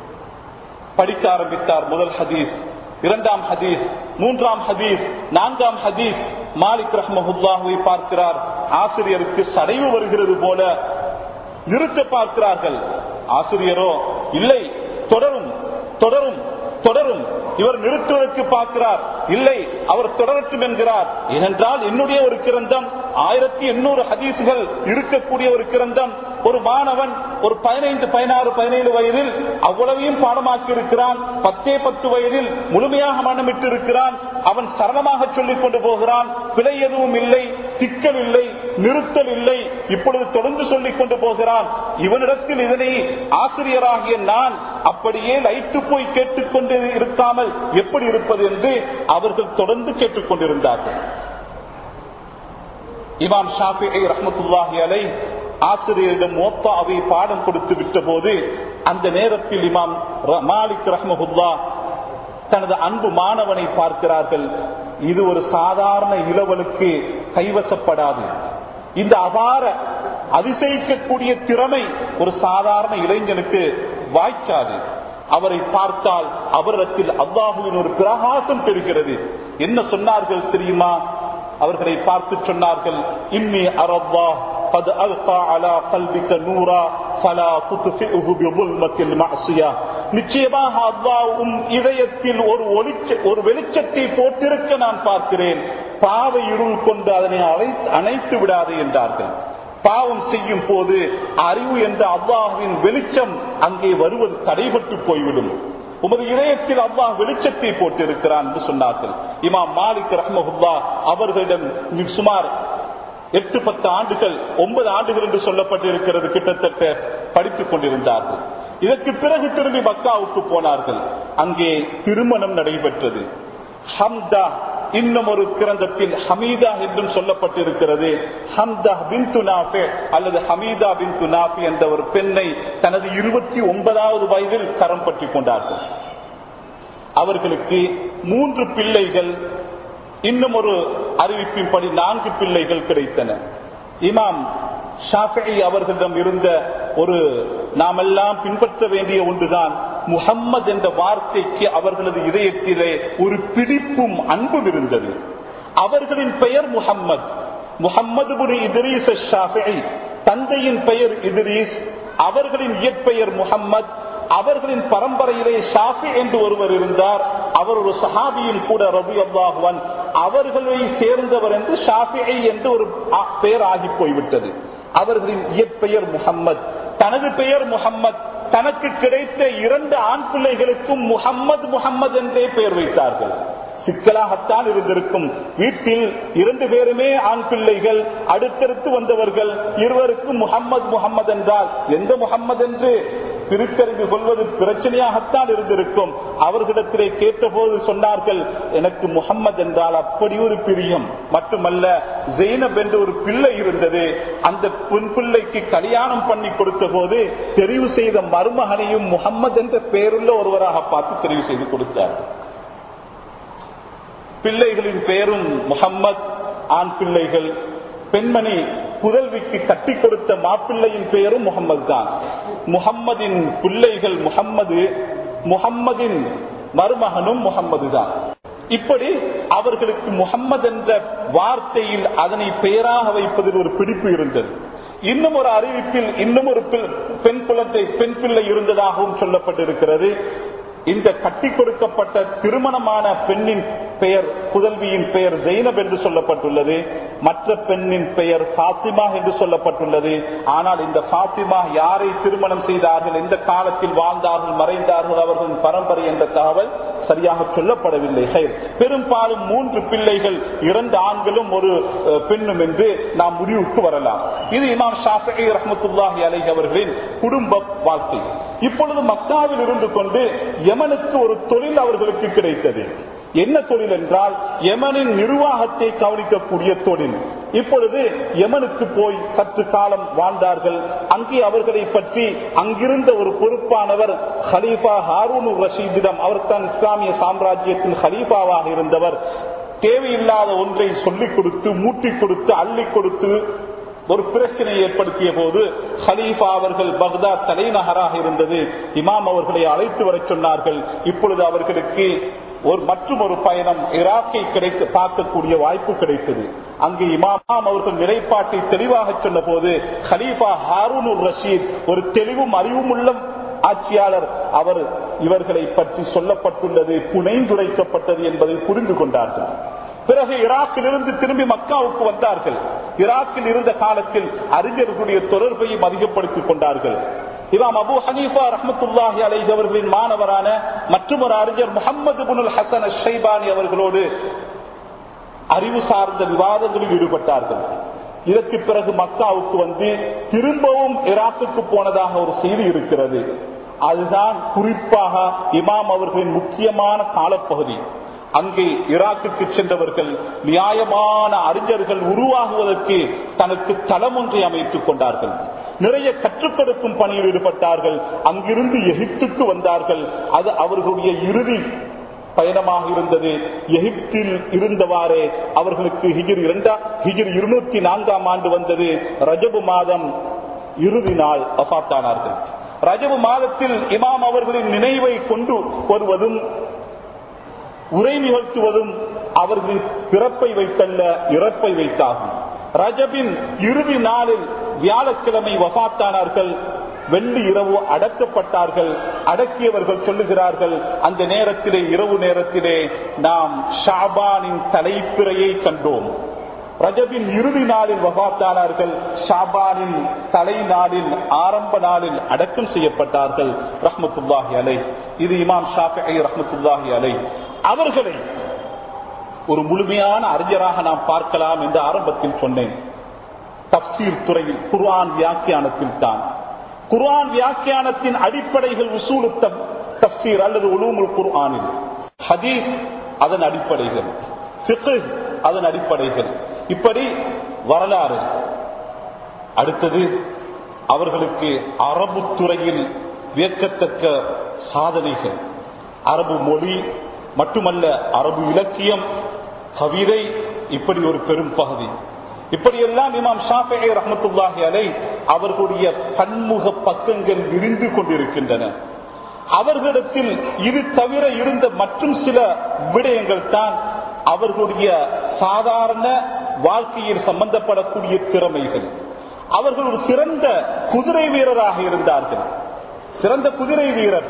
படிக்க ஆரம்பித்தார் முதல் ஹதீஸ் இரண்டாம் ஹதீஸ் மூன்றாம் ஹதீஸ் நான்காம் ஹதீஸ் மாலிக் ரஹ்மஹுல்லாஹுவை பார்க்கிறார் ஆசிரியருக்கு சடைவு வருகிறது போல நிறுத்த பார்க்கிறார்கள் ஆசிரியரோ இல்லை தொடரும் தொடரும் தொடரும் இவர் நிறுத்துவதற்கு பார்க்கிறார் இல்லை அவர் தொடரட்டும் என்கிறார் ஏனென்றால் என்னுடைய ஒரு கிரந்தம் ஆயிரத்தி எண்ணூறு ஹதீசுகள் இருக்கக்கூடிய ஒரு கிரந்தம் ஒரு மாணவன் ஒரு பதினைந்து பதினாறு பதினேழு வயதில் அவ்வளவையும் பாடமாக்கி இருக்கிறான் பத்தே பத்து வயதில் முழுமையாக மனமிட்டு இருக்கிறான் அவன் சரணமாக சொல்லிக் கொண்டு போகிறான் பிழை எதுவும் இல்லை திக்கல் இல்லை நிறுத்தல் இல்லை இப்பொழுது தொடர்ந்து சொல்லிக் கொண்டு போகிறான் இவனிடத்தில் இதனை ஆசிரியராகிய நான் அப்படியே லைத்து போய் கேட்டுக்கொண்டு இருக்காமல் எப்படி இருப்பது என்று அவர்கள் தொடர்ந்து கேட்டுக்கொண்டிருந்தார்கள் இமாம் ஷாஃபி ரஹமத்துல்லாஹி அலை ஆசிரியரிடம் மோத்தாவை பாடம் கொடுத்து விட்ட போது அந்த நேரத்தில் இமாம் மாலிக் ரஹ்மஹுல்லா தனது அன்பு மாணவனை பார்க்கிறார்கள் இது ஒரு சாதாரண இளவலுக்கு கைவசப்படாது இந்த அபார அதிசயிக்கக்கூடிய திறமை ஒரு சாதாரண இளைஞனுக்கு வாய்க்காது அவரை பார்த்தால் அவரிடத்தில் அல்லாஹுவின் ஒரு பிரகாசம் தெரிகிறது என்ன சொன்னார்கள் தெரியுமா அவர்களை பார்த்து சொன்னார்கள் இன்னி அரவ்வா قد ألقى على قلبك نورا فلا تطفئه بظلمة المعصية நிச்சயமாக அல்லாஹ் உம் இதயத்தில் ஒரு ஒளிச்ச ஒரு வெளிச்சத்தை போட்டிருக்க நான் பார்க்கிறேன் பாவை இருள் கொண்டு அதனை அணைத்து விடாது என்றார்கள் பாவம் செய்யும் போது அறிவு என்ற அல்லாஹுவின் வெளிச்சம் அங்கே வருவது தடைபட்டு போய்விடும் உமது இதயத்தில் அல்லாஹ் வெளிச்சத்தை போட்டிருக்கிறான் என்று சொன்னார்கள் இமாம் மாலிக் ரஹ்மஹுல்லா அவர்களிடம் சுமார் எட்டு பத்து ஆண்டுகள் ஒன்பது ஆண்டுகள் என்று சொல்லப்பட்டிருக்கிறது கிட்டத்தட்ட படித்துக் கொண்டிருந்தார்கள் இதற்கு பிறகு திரும்பி மக்காவுக்கு போனார்கள் அங்கே திருமணம் நடைபெற்றது ஹம்தா இன்னும் ஒரு கிரந்தத்தில் ஹமீதா என்றும் சொல்லப்பட்டிருக்கிறது ஹம்தா பின் துனாஃபே அல்லது ஹமீதா பின் துனாஃபி என்ற ஒரு பெண்ணை தனது இருபத்தி ஒன்பதாவது வயதில் கரம் பற்றி கொண்டார்கள் அவர்களுக்கு மூன்று பிள்ளைகள் இன்னும் ஒரு அறிவிப்பின்படி நான்கு பிள்ளைகள் கிடைத்தன இமாம் ஷாஃபி அவர்களிடம் இருந்த ஒரு நாமெல்லாம் பின்பற்ற வேண்டிய ஒன்றுதான் முகம்மது என்ற வார்த்தைக்கு அவர்களது இதயத்திலே ஒரு பிடிப்பும் அன்பும் இருந்தது அவர்களின் பெயர் முகம்மது முகம்மது இதிரீஸ் ஷாஃபி தந்தையின் பெயர் இதிரீஸ் அவர்களின் இயற்பெயர் முகம்மது அவர்களின் பரம்பரையிலே ஷாஃபி என்று ஒருவர் இருந்தார் அவர் ஒரு சஹாபியும் கூட ரபி அல்லாஹுவன் அவர்களை சேர்ந்தவர் என்று ஷாஃபி என்று ஒரு பெயர் ஆகி போய்விட்டது அவர்களின் இயற்பெயர் முகம்மது தனது பெயர் முகம்மது தனக்கு கிடைத்த இரண்டு ஆண் பிள்ளைகளுக்கும் முகம்மது முகம்மது என்றே பெயர் வைத்தார்கள் சிக்கலாகத்தான் இருந்திருக்கும் வீட்டில் இரண்டு பேருமே ஆண் பிள்ளைகள் அடுத்தடுத்து வந்தவர்கள் இருவருக்கும் முகம்மது முகம்மது என்றால் எந்த முகம்மது என்று பிரித்தறிந்து கொள்வது பிரச்சனையாகத்தான் இருந்திருக்கும் அவர்களிடத்திலே கேட்டபோது சொன்னார்கள் எனக்கு முகம்மது என்றால் அப்படி ஒரு பிரியம் மட்டுமல்ல ஜெயினப் என்று ஒரு பிள்ளை இருந்தது அந்த பெண் பிள்ளைக்கு கல்யாணம் பண்ணி கொடுத்த போது தெரிவு செய்த மருமகனையும் முகம்மது என்ற பெயருள்ள ஒருவராக பார்த்து தெரிவு செய்து கொடுத்தார் பிள்ளைகளின் பெயரும் முகம்மது ஆண் பிள்ளைகள் பெண்மணி புதல்விக்கு கட்டி கொடுத்த மாப்பிள்ளையின் பெயரும் முகம்மது தான் முகம்மதின் பிள்ளைகள் முகம்மது முகம்மதின் மருமகனும் முகம்மது தான் இப்படி அவர்களுக்கு முகம்மது என்ற வார்த்தையில் அதனை பெயராக வைப்பதில் ஒரு பிடிப்பு இருந்தது இன்னும் ஒரு அறிவிப்பில் இன்னும் ஒரு பெண் குலத்தை பெண் பிள்ளை இருந்ததாகவும் சொல்லப்பட்டிருக்கிறது இந்த கட்டி கொடுக்கப்பட்ட திருமணமான பெண்ணின் பெயர் புதல்வியின் பெயர் ஜெயினப் என்று சொல்லப்பட்டுள்ளது மற்ற பெண்ணின் பெயர் பாத்திமா என்று சொல்லப்பட்டுள்ளது ஆனால் இந்த பாத்திமா யாரை திருமணம் செய்தார்கள் எந்த காலத்தில் வாழ்ந்தார்கள் மறைந்தார்கள் அவர்களின் பரம்பரை என்ற தகவல் சரியாக சொல்லப்படவில்லை பெரும்பாலும் மூன்று பிள்ளைகள் இரண்டு ஆண்களும் ஒரு பெண்ணும் என்று நாம் முடிவுக்கு வரலாம் இது இமாம் ஷாஃபி ரஹமத்துல்லாஹி அலை அவர்களின் குடும்ப வாழ்க்கை இப்பொழுது மக்காவில் இருந்து கொண்டு யமனுக்கு ஒரு தொழில் அவர்களுக்கு கிடைத்தது என்ன தொழில் என்றால் யமனின் நிர்வாகத்தை கவனிக்கக்கூடிய தொழில் இப்பொழுது யமனுக்கு போய் சற்று காலம் வாழ்ந்தார்கள் அங்கே அவர்களை பற்றி அங்கிருந்த ஒரு பொறுப்பானவர் ஹலீஃபா ஹாரூன் ரஷீதிடம் அவர் தான் இஸ்லாமிய சாம்ராஜ்யத்தின் ஹலீஃபாவாக இருந்தவர் தேவையில்லாத ஒன்றை சொல்லிக் கொடுத்து மூட்டி கொடுத்து அள்ளி கொடுத்து ஒரு பிரச்சனை ஏற்படுத்திய போது ஹலீஃபா அவர்கள் பக்தாத் தலைநகராக இருந்தது இமாம் அவர்களை அழைத்து வர சொன்னார்கள் இப்பொழுது அவர்களுக்கு ஒரு மற்றும் ஒரு பயணம் ஈராக்கை கிடைக்க பார்க்கக்கூடிய வாய்ப்பு கிடைத்தது அங்கு இமாம் அவர்கள் நிலைப்பாட்டை தெளிவாக சொன்ன போது ஹலீஃபா ஹாரூன் ரஷீத் ஒரு தெளிவும் அறிவும் உள்ள ஆட்சியாளர் அவர் இவர்களை பற்றி சொல்லப்பட்டுள்ளது புனைந்துரைக்கப்பட்டது என்பதை புரிந்து கொண்டார்கள் பிறகு ஈராக்கிலிருந்து திரும்பி மக்காவுக்கு வந்தார்கள் ஈராக்கில் இருந்த காலத்தில் அறிஞர்களுடைய தொடர்பையும் அதிகப்படுத்திக் கொண்டார்கள் இமாம் அபு ஹனீஃபா ரஹமத்துல்லாஹி அலைஹி அவர்களின் மாணவரான மற்றும் ஒரு அறிஞர் முகமது புனுல் ஹசன் ஷைபானி அவர்களோடு அறிவு சார்ந்த விவாதங்களில் ஈடுபட்டார்கள் இதற்கு பிறகு மக்காவுக்கு வந்து திரும்பவும் ஈராக்குக்கு போனதாக ஒரு செய்தி இருக்கிறது அதுதான் குறிப்பாக இமாம் அவர்களின் முக்கியமான காலப்பகுதி அங்கே ஈராக்குக்கு சென்றவர்கள் நியாயமான அறிஞர்கள் உருவாகுவதற்கு தனக்கு தளம் ஒன்றை அமைத்துக் கொண்டார்கள் நிறைய கற்றுக் கொடுக்கும் பணியில் ஈடுபட்டார்கள் அங்கிருந்து எகிப்துக்கு வந்தார்கள் அது அவர்களுடைய இறுதி பயணமாக இருந்தது எகிப்தில் இருந்தவாறே அவர்களுக்கு ஹிஜிர் இரண்டா ஹிஜிர் இருநூத்தி நான்காம் ஆண்டு வந்தது ரஜபு மாதம் இறுதி நாள் அசாத்தானார்கள் ரஜபு மாதத்தில் இமாம் அவர்களின் நினைவை கொண்டு வருவதும் உரை நிகழ்த்துவதும் அவர்களின் பிறப்பை வைத்தல்ல இறப்பை வைத்தாகும் ரஜபின் இறுதி நாளில் வியாழக்கிழமை வசாத்தானார்கள் வெள்ளி இரவு அடக்கப்பட்டார்கள் அடக்கியவர்கள் சொல்லுகிறார்கள் அந்த நேரத்திலே இரவு நேரத்திலே நாம் ஷாபானின் தலைப்பிறையை கண்டோம் ரஜபின் இறுதி நாளில் வகாத்தானார்கள் ஷாபானின் தலை நாளில் ஆரம்ப நாளில் அடக்கம் செய்யப்பட்டார்கள் ரஹமத்துல்லாஹி அலை இது இமாம் ஷாஃபி ரஹமத்துல்லாஹி அலை அவர்களை ஒரு முழுமையான அறிஞராக நாம் பார்க்கலாம் என்று ஆரம்பத்தில் சொன்னேன் தப்சீர் துறையில் குர்ஆன் வியாக்கியானத்தில் தான் குர்ஆன் வியாக்கியானத்தின் அடிப்படைகள் உசூலு தப்சீர் அல்லது உலூமுல் குர்ஆனில் ஹதீஸ் அதன் அடிப்படைகள் fiqh அதன் அடிப்படைகள் இப்படி வரலாறு அடுத்தது அவர்களுக்கு அரபு துறையில் வியக்கத்தக்க சாதனைகள் அரபு மொழி மட்டுமல்ல அரபு இலக்கியம் கவிதை இப்படி ஒரு பெரும் பகுதி இப்படியெல்லாம் இமாம் ஷாஃபி ரஹமத்துல்லாஹி அலை அவர்களுடைய பன்முக பக்கங்கள் விரிந்து கொண்டிருக்கின்றன அவர்களிடத்தில் இது தவிர இருந்த மற்றும் சில விடயங்கள் தான் அவர்களுடைய சாதாரண வாழ்க்கையில் சம்பந்தப்படக்கூடிய திறமைகள் அவர்கள் ஒரு சிறந்த குதிரை வீரராக இருந்தார்கள் சிறந்த குதிரை வீரர்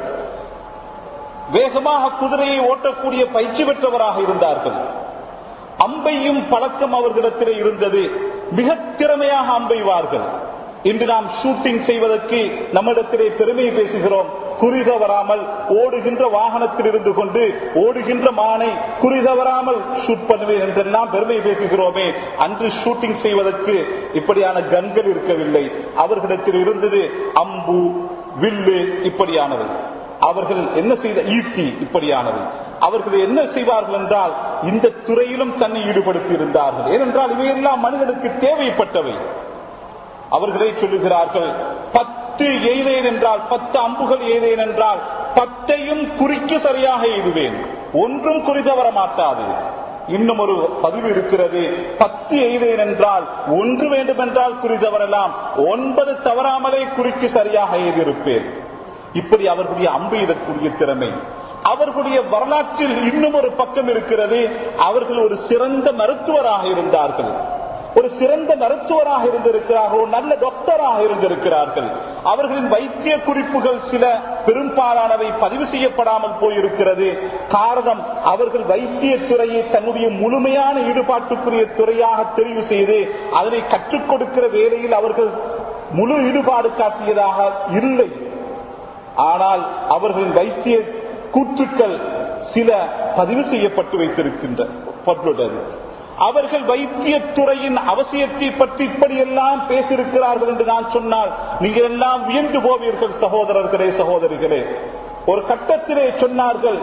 வேகமாக குதிரையை ஓட்டக்கூடிய பயிற்சி பெற்றவராக இருந்தார்கள் அம்பையும் பழக்கம் அவர்களிடத்தில் இருந்தது மிக திறமையாக அம்பெய்வார்கள் இன்று நாம் ஷூட்டிங் செய்வதற்கு நம்மிடத்திலே பெருமை பேசுகிறோம் குறிதவராமல் ஓடுகின்ற வாகனத்தில் இருந்து கொண்டு ஓடுகின்ற மானை குறிதவராமல் ஷூட் பண்ணுவேன் என்றெல்லாம் பெருமை பேசுகிறோமே அன்று ஷூட்டிங் செய்வதற்கு இப்படியான கன்கள் இருக்கவில்லை அவர்களிடத்தில் இருந்தது அம்பு வில்லு இப்படியானவை அவர்கள் என்ன செய்த ஈட்டி இப்படியானவை அவர்கள் என்ன செய்வார்கள் என்றால் இந்த துறையிலும் தன்னை ஈடுபடுத்தி இருந்தார்கள் ஏனென்றால் இவையெல்லாம் மனிதனுக்கு தேவைப்பட்டவை அவர்களே சொல்லுகிறார்கள் பத்து எய்தேன் என்றால் பத்து அம்புகள் எய்தேன் என்றால் பத்தையும் குறிக்க சரியாக எய்துவேன் ஒன்றும் குறித வர மாட்டாது இன்னும் ஒரு பதிவு இருக்கிறது பத்து எய்தேன் என்றால் ஒன்று வேண்டுமென்றால் குறித வரலாம் ஒன்பது தவறாமலே குறிக்கு சரியாக எய்திருப்பேன் இப்படி அவர்களுடைய அம்பு எய்தக்கூடிய திறமை அவர்களுடைய வரலாற்றில் இன்னும் ஒரு பக்கம் இருக்கிறது அவர்கள் ஒரு சிறந்த மருத்துவராக இருந்தார்கள் ஒரு சிறந்த மருத்துவராக இருந்திருக்கிறார்கள் ஒரு நல்ல டாக்டராக இருந்திருக்கிறார்கள் அவர்களின் வைத்திய குறிப்புகள் சில பெரும்பாலானவை பதிவு செய்யப்படாமல் போயிருக்கிறது காரணம் அவர்கள் வைத்திய துறையை தன்னுடைய முழுமையான ஈடுபாட்டுக்குரிய துறையாக தெரிவு செய்து அதனை கற்றுக் கொடுக்கிற வேலையில் அவர்கள் முழு ஈடுபாடு காட்டியதாக இல்லை ஆனால் அவர்களின் வைத்திய கூற்றுக்கள் சில பதிவு செய்யப்பட்டு வைத்திருக்கின்ற அவர்கள் வைத்திய துறையின் அவசியத்தை பற்றி இப்படியெல்லாம் பேசியிருக்கிறார்கள் என்று நான் சொன்னால் நீங்கள் எல்லாம் வியந்து போவீர்கள் சகோதரர்களே சகோதரிகளே ஒரு கட்டத்திலே சொன்னார்கள்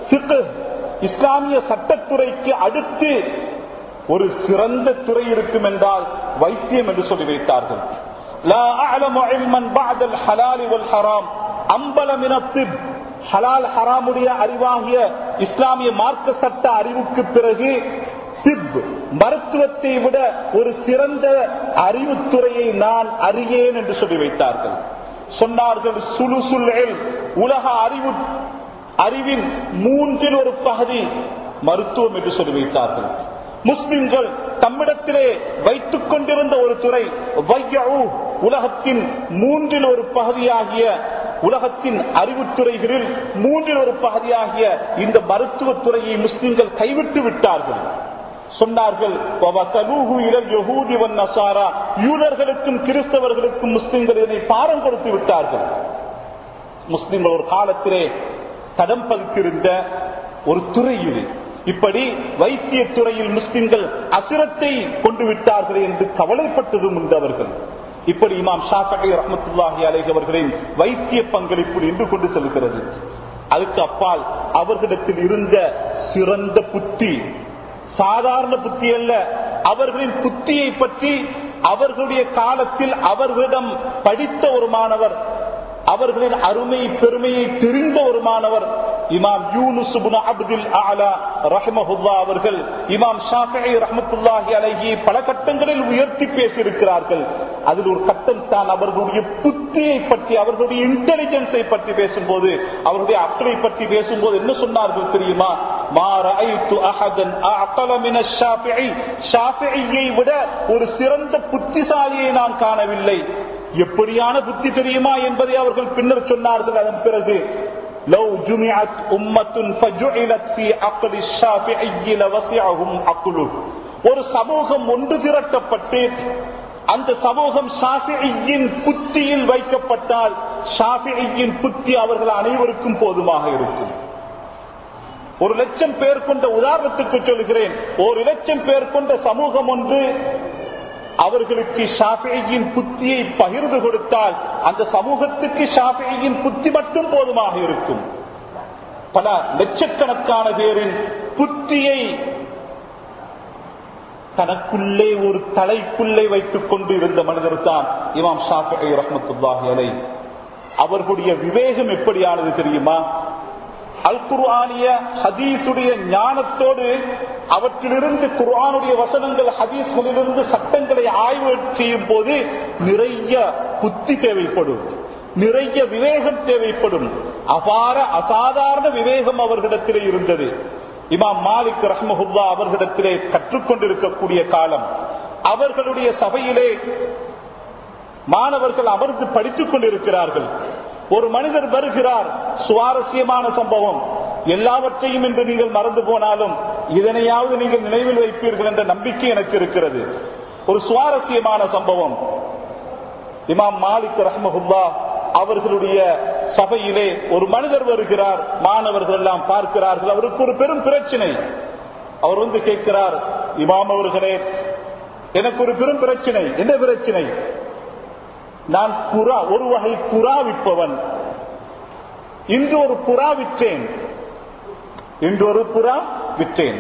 இஸ்லாமிய சட்டத்துறைக்கு அடுத்து ஒரு சிறந்த துறை இருக்கும் என்றால் வைத்தியம் என்று சொல்லி வைத்தார்கள் لا أعلم علما بعد الحلال والحرام أنبل من الطب ஹலால் ஹராமுடைய அறிவாகிய இஸ்லாமிய மார்க்க சட்ட அறிவுக்கு பிறகு திப் மருத்துவத்தை விட ஒரு சிறந்த அறிவுத்துறையை நான் அறியேன் என்று சொல்லி வைத்தார்கள் சொன்னார்கள் சுழு சுல் உலக அறிவு அறிவின் மூன்றில் ஒரு பகுதி மருத்துவம் என்று சொல்லி வைத்தார்கள் முஸ்லிம்கள் தம்மிடத்திலே வைத்துக் கொண்டிருந்த ஒரு துறை உலகத்தின் மூன்றில் ஒரு பகுதியாகிய உலகத்தின் அறிவுத்துறைகளில் மூன்றில் ஒரு பகுதியாகிய இந்த மருத்துவத்துறையை முஸ்லிம்கள் கைவிட்டு விட்டார்கள் சொன்னார்கள் யூதர்களுக்கும் கிறிஸ்தவர்களுக்கும் முஸ்லிம்கள் இதனை பாரம் கொடுத்து விட்டார்கள் முஸ்லிம்கள் ஒரு காலத்திலே தடம் பதித்திருந்த ஒரு துறை இது இப்படி வைத்திய துறையில் முஸ்லிம்கள் அசிரத்தை கொண்டு விட்டார்கள் என்று கவலைப்பட்டதும் உண்டு அவர்கள் இப்படி இமாம் ஷாஃபி ரஹமத்துல்லாஹி அலேஹ் அவர்களின் வைத்திய பங்களிப்பு நின்று கொண்டு செல்கிறது அதுக்கு அப்பால் அவர்களிடத்தில் இருந்த சிறந்த புத்தி சாதாரண புத்தி அல்ல அவர்களின் புத்தியை பற்றி அவர்களுடைய காலத்தில் அவர்களிடம் படித்த ஒரு மாணவர் அவர்களின் அருமை பெருமையை தெரிந்த ஒரு மாணவர் இமாம் யூனுஸ் அப்துல் ஆலா ரஹமஹுல்லா அவர்கள் இமாம் ஷாஃபி ரஹமத்துல்லாஹி அலைஹி பல கட்டங்களில் உயர்த்தி பேசியிருக்கிறார்கள் அதில் ஒரு கட்டம் தான் அவர்களுடைய புத்தியை பற்றி அவர்களுடைய இன்டெலிஜென்ஸை பற்றி பேசும்போது அவருடைய அக்கலை பற்றி பேசும்போது என்ன சொன்னார்கள் தெரியுமா விட ஒரு சிறந்த புத்திசாலியை நான் காணவில்லை எப்படியான புத்தி தெரியுமா என்பதை அவர்கள் பின்னர் சொன்னார்கள் அதன் பிறகு لو جمعت أمة فجعلت في عقل الشافعي لوسعهم عقله ஒரு சமூகம் ஒன்று திரட்டப்பட்டு அந்த சமூகம் ஷாஃபியின் புத்தியில் வைக்கப்பட்டால் ஷாஃபியின் புத்தி அவர்கள் அனைவருக்கும் போதுமாக இருக்கும் ஒரு லட்சம் பேர் கொண்ட உதாரணத்துக்கு சொல்கிறேன் ஒரு லட்சம் பேர் கொண்ட சமூகம் ஒன்று அவர்களுக்கு ஷாஃபியின் புத்தியை பகிர்ந்து கொடுத்தால் அந்த சமூகத்துக்கு ஷாஃபியின் புத்தி மட்டும் போதுமாக இருக்கும் பல லட்சக்கணக்கான பேரின் புத்தியை தனக்குள்ளே ஒரு தலைக்குள்ளே வைத்துக் கொண்டு இருந்த மனிதர் தான் இமாம் ஷாஃபி ரஹமத்துல்லாஹி அலை அவர்களுடைய விவேகம் எப்படியானது தெரியுமா அல் குர்ஆனிய ஹதீஸுடைய ஞானத்தோடு அவற்றிலிருந்து குர்ஆனுடைய வசனங்கள் ஹதீஸ்களிலிருந்து சட்டங்களை ஆய்வு செய்யும் போது நிறைய புத்தி தேவைப்படும் நிறைய விவேகம் தேவைப்படும் அபார அசாதாரண விவேகம் அவர்களிடத்திலே இருந்தது இமாம் மாலிக் ரஹ்மஹுல்லா அவர்களிடத்திலே கற்றுக்கொண்டிருக்கக்கூடிய காலம் அவர்களுடைய சபையிலே மாணவர்கள் அமர்ந்து படித்துக் கொண்டிருக்கிறார்கள் ஒரு மனிதர் வருகிறார் சுவாரஸ்யமான சம்பவம் எல்லாவற்றையும் என்று நீங்கள் மறந்து போனாலும் இதனையாவது நீங்கள் நினைவில் வைப்பீர்கள் என்ற நம்பிக்கை எனக்கு இருக்கிறது ஒரு சுவாரஸ்யமான சம்பவம் இமாம் மாலிக் ரஹ்மஹுல்லா அவர்களுடைய சபையிலே ஒரு மனிதர் வருகிறார் மாணவர்கள் எல்லாம் பார்க்கிறார்கள் அவருக்கு ஒரு பெரும் பிரச்சனை அவர் வந்து கேட்கிறார் இமாம் அவர்களே எனக்கு ஒரு பெரும் பிரச்சனை என்ன பிரச்சனை நான் புறா ஒரு வகை புறா விற்பவன் இன்று ஒரு புறா விற்றேன் இன்று ஒரு புறா விற்றேன்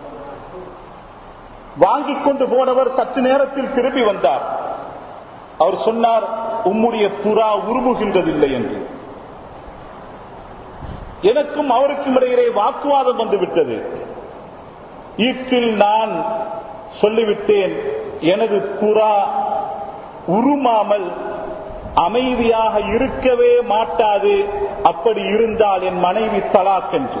வாங்கிக் கொண்டு போனவர் சற்று நேரத்தில் திரும்பி வந்தார் அவர் சொன்னார் உம்முடைய புறா உருமுகின்றதில்லை என்று எனக்கும் அவருக்கும் இடையிலே வாக்குவாதம் வந்துவிட்டது ஈட்டில் நான் சொல்லிவிட்டேன் எனது புறா உருமாமல் அமைதியாக இருக்கவே மாட்டாது அப்படி இருந்தால் என் மனைவி தலாக் என்று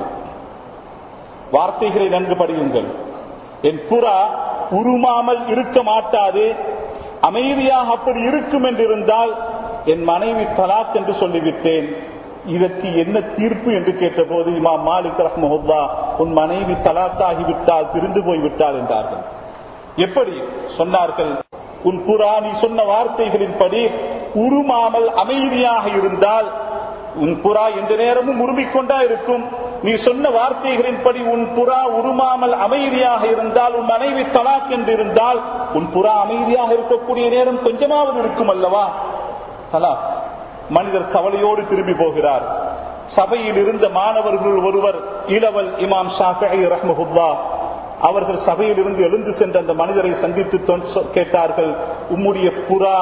வார்த்தைகளை நன்கு படியுங்கள் என் புறா உருமாமல் இருக்க மாட்டாது அமைதியாக அப்படி இருக்கும் என்றிருந்தால் என் மனைவி தலாக் என்று சொல்லிவிட்டேன் இதற்கு என்ன தீர்ப்பு என்று கேட்டபோது இமாம் மாலிக் ரஹ்மஹுல்லா உன் மனைவி தலாக்காகிவிட்டால் பிரிந்து போய்விட்டாள் என்றார்கள் எப்படி சொன்னார்கள் உன் புறா நீ சொன்ன வார்த்தைகளின்படி உருமாமல் அமைதியாக இருந்தால் உன் புறா எந்த நேரமும் உருமிக்கொண்டா இருக்கும் நீ சொன்ன வார்த்தைகளின்படி உன் புறா உருமாமல் அமைதியாக இருந்தால் உன் மனைவி தலாக் என்று இருந்தால் உன் புறா அமைதியாக இருக்கக்கூடிய நேரம் கொஞ்சமாவது இருக்கும் அல்லவா தலாக் மனிதர் கவலையோடு திரும்பி போகிறார் சபையில் இருந்த மாணவர்கள் ஒருவர் இளவல் இமாம் ஷாஃபி ரஹ்மஹுல்லா அவர்கள் சபையில் இருந்து எழுந்து சென்ற அந்த மனிதரை சந்தித்து கேட்டார்கள் உம்முடைய புறா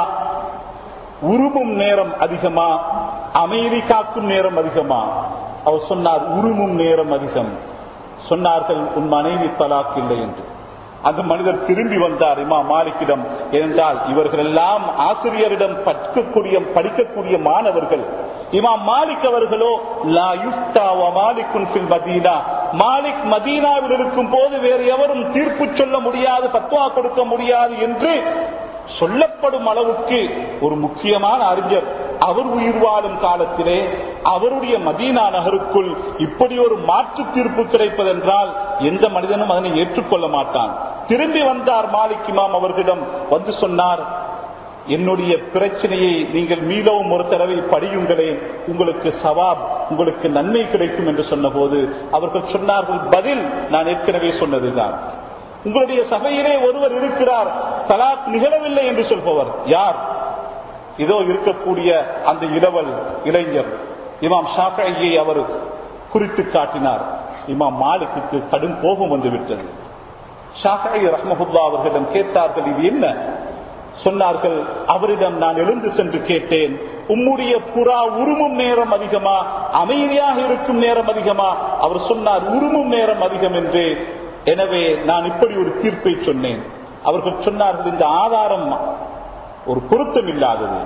உருமும் நேரம் அதிகமா அமைதி காக்கும் நேரம் அதிகமா அவர் சொன்னார் உருமும் நேரம் அதிகம் சொன்னார்கள் உன் மனைவி தலாக் இல்லை என்று அந்த மனிதர் திரும்பி வந்தார் இமா மாலிக்கிடம் ஏனென்றால் இவர்கள் எல்லாம் ஆசிரியரிடம் படிக்கக்கூடிய படிக்கக்கூடிய மாணவர்கள் இமாம் மாலிக் அவர்களோ லா யுஃப்தா வ மாலிக்குன் ஃபில் மதீனா மாலிக் மதீனாவில் இருக்கும் போது வேறு எவரும் தீர்ப்பு சொல்ல முடியாது பத்வா கொடுக்க முடியாது என்று சொல்லப்படும் அளவுக்கு ஒரு முக்கியமான அறிஞர் அவர் உயிர் வாழும் காலத்திலே அவருடைய மதீனா நகருக்குள் இப்படி ஒரு மாற்று தீர்ப்பு கிடைப்பதென்றால் எந்த மனிதனும் அதனை ஏற்றுக்கொள்ள மாட்டான் திரும்பி வந்தார் மாலிக் இமாம் அவர்களிடம் வந்து சொன்னார் என்னுடைய பிரச்சனையை நீங்கள் மீளவும் ஒரு தடவை படியுங்களே உங்களுக்கு சவாப் உங்களுக்கு நன்மை கிடைக்கும் என்று சொன்னபோது அவர்கள் சொன்னார்கள் பதில் நான் ஏற்கனவே சொன்னதுதான் உங்களுடைய சபையிலே ஒருவர் இருக்கிறார் தலாக் நிகழவில்லை என்று சொல்பவர் யார் இதோ இருக்கக்கூடிய அந்த இளவல் இளைஞர் இமாம் ஷாஃபியை அவர் குறித்து காட்டினார் இமாம் மாலிக்கு கடும் கோபம் வந்துவிட்டது ஷாஃபி ரஹ்மஹுல்லா அவர்களிடம் கேட்டார்கள் இது என்ன சொன்னார்கள் அவரிடம் நான் எழுந்து சென்று கேட்டேன் உம்முடைய புறா உருமும் நேரம் அதிகமா அமைதியாக இருக்கும் நேரம் அதிகமா அவர் சொன்னார் உருமும் நேரம் அதிகம் என்று எனவே நான் இப்படி ஒரு தீர்ப்பை சொன்னேன் அவர்கள் சொன்னார்கள் இந்த ஆதாரம் ஒரு பொருத்தம் இல்லாதது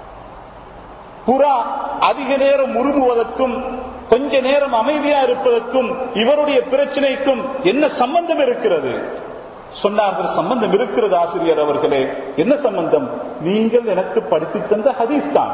புறா அதிக நேரம் உருமுவதற்கும் கொஞ்ச நேரம் அமைதியா இருப்பதற்கும் இவருடைய பிரச்சனைக்கும் என்ன சம்பந்தம் இருக்கிறது சொன்னார்கள் சம்பந்தம் இருக்கிறது ஆசிரியர் அவர்களே என்ன சம்பந்தம் நீங்கள் எனக்கு படித்து தந்த ஹதீஸ் தான்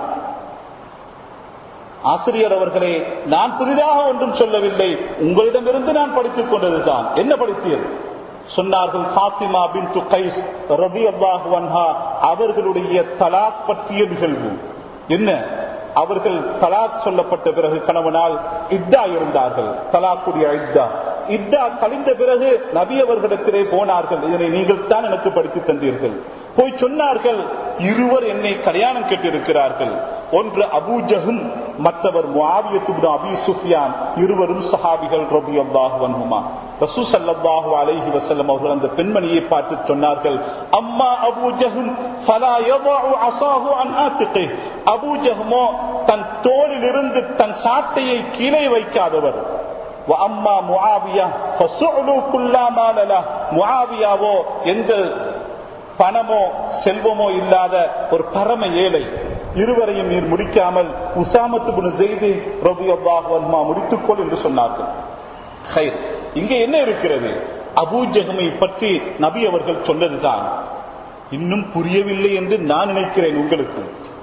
ஆசிரியர் அவர்களே நான் புதிதாக ஒன்றும் சொல்லவில்லை உங்களிடமிருந்து நான் படித்துக் கொண்டதுதான் என்ன படித்தீர் சொன்னார்கள் ஃபாத்திமா பின் கைஸ் ரவி அல்லாஹு அவர்களுடைய தலாக் பற்றிய நிகழ்வு என்ன அவர்கள் தலாக் சொல்லப்பட்ட பிறகு கணவனால் இத்தா இருந்தார்கள் தலாக்குடைய இத்தா இத்தா கழிந்த பிறகு நபி அவர்களிடத்திலே போனார்கள் இதனை நீங்கள் தான் எனக்கு படித்து தந்தீர்கள் போய் சொன்னார்கள் இருவர் என்னை கல்யாணம் கேட்டிருக்கிறார்கள் ஒன்று அபூஜகும் மற்றவர் முஆவியத்து அபி சுஃபியான் இருவரும் சஹாபிகள் ரபி அல்லாஹ் வன்ஹுமா ரசூ ஸல்லல்லாஹு அலைஹி வஸல்லம் அவர்கள் அந்த பெண்மணியை பார்த்து சொன்னார்கள் அம்மா அபூ ஜஹம் ஃபலா யதஉ அஸாஹு அன் ஆத்திகி அபூ ஜஹமோ தன் தோளிலிருந்து தன் சாட்டையை கீழே வைக்காதவர் அம்மா முஆவியா ஃபசுலு குல்லா மாலலா முஆவியாவோ எந்த பணமோ செல்வமோ இல்லாத ஒரு பரம ஏழை இருவரையும் நீர் முடிக்காமல் உசாமத்து செய்து ரபி அல்லாஹ் முடித்துக்கொள் என்று சொன்னார்கள் ஹைர். இங்கே என்ன இருக்கிறது அபூ ஜஹமை பற்றி நபி அவர்கள் சொன்னதுதான் இன்னும் புரியவில்லை என்று நான் நினைக்கிறேன் உங்களுக்கு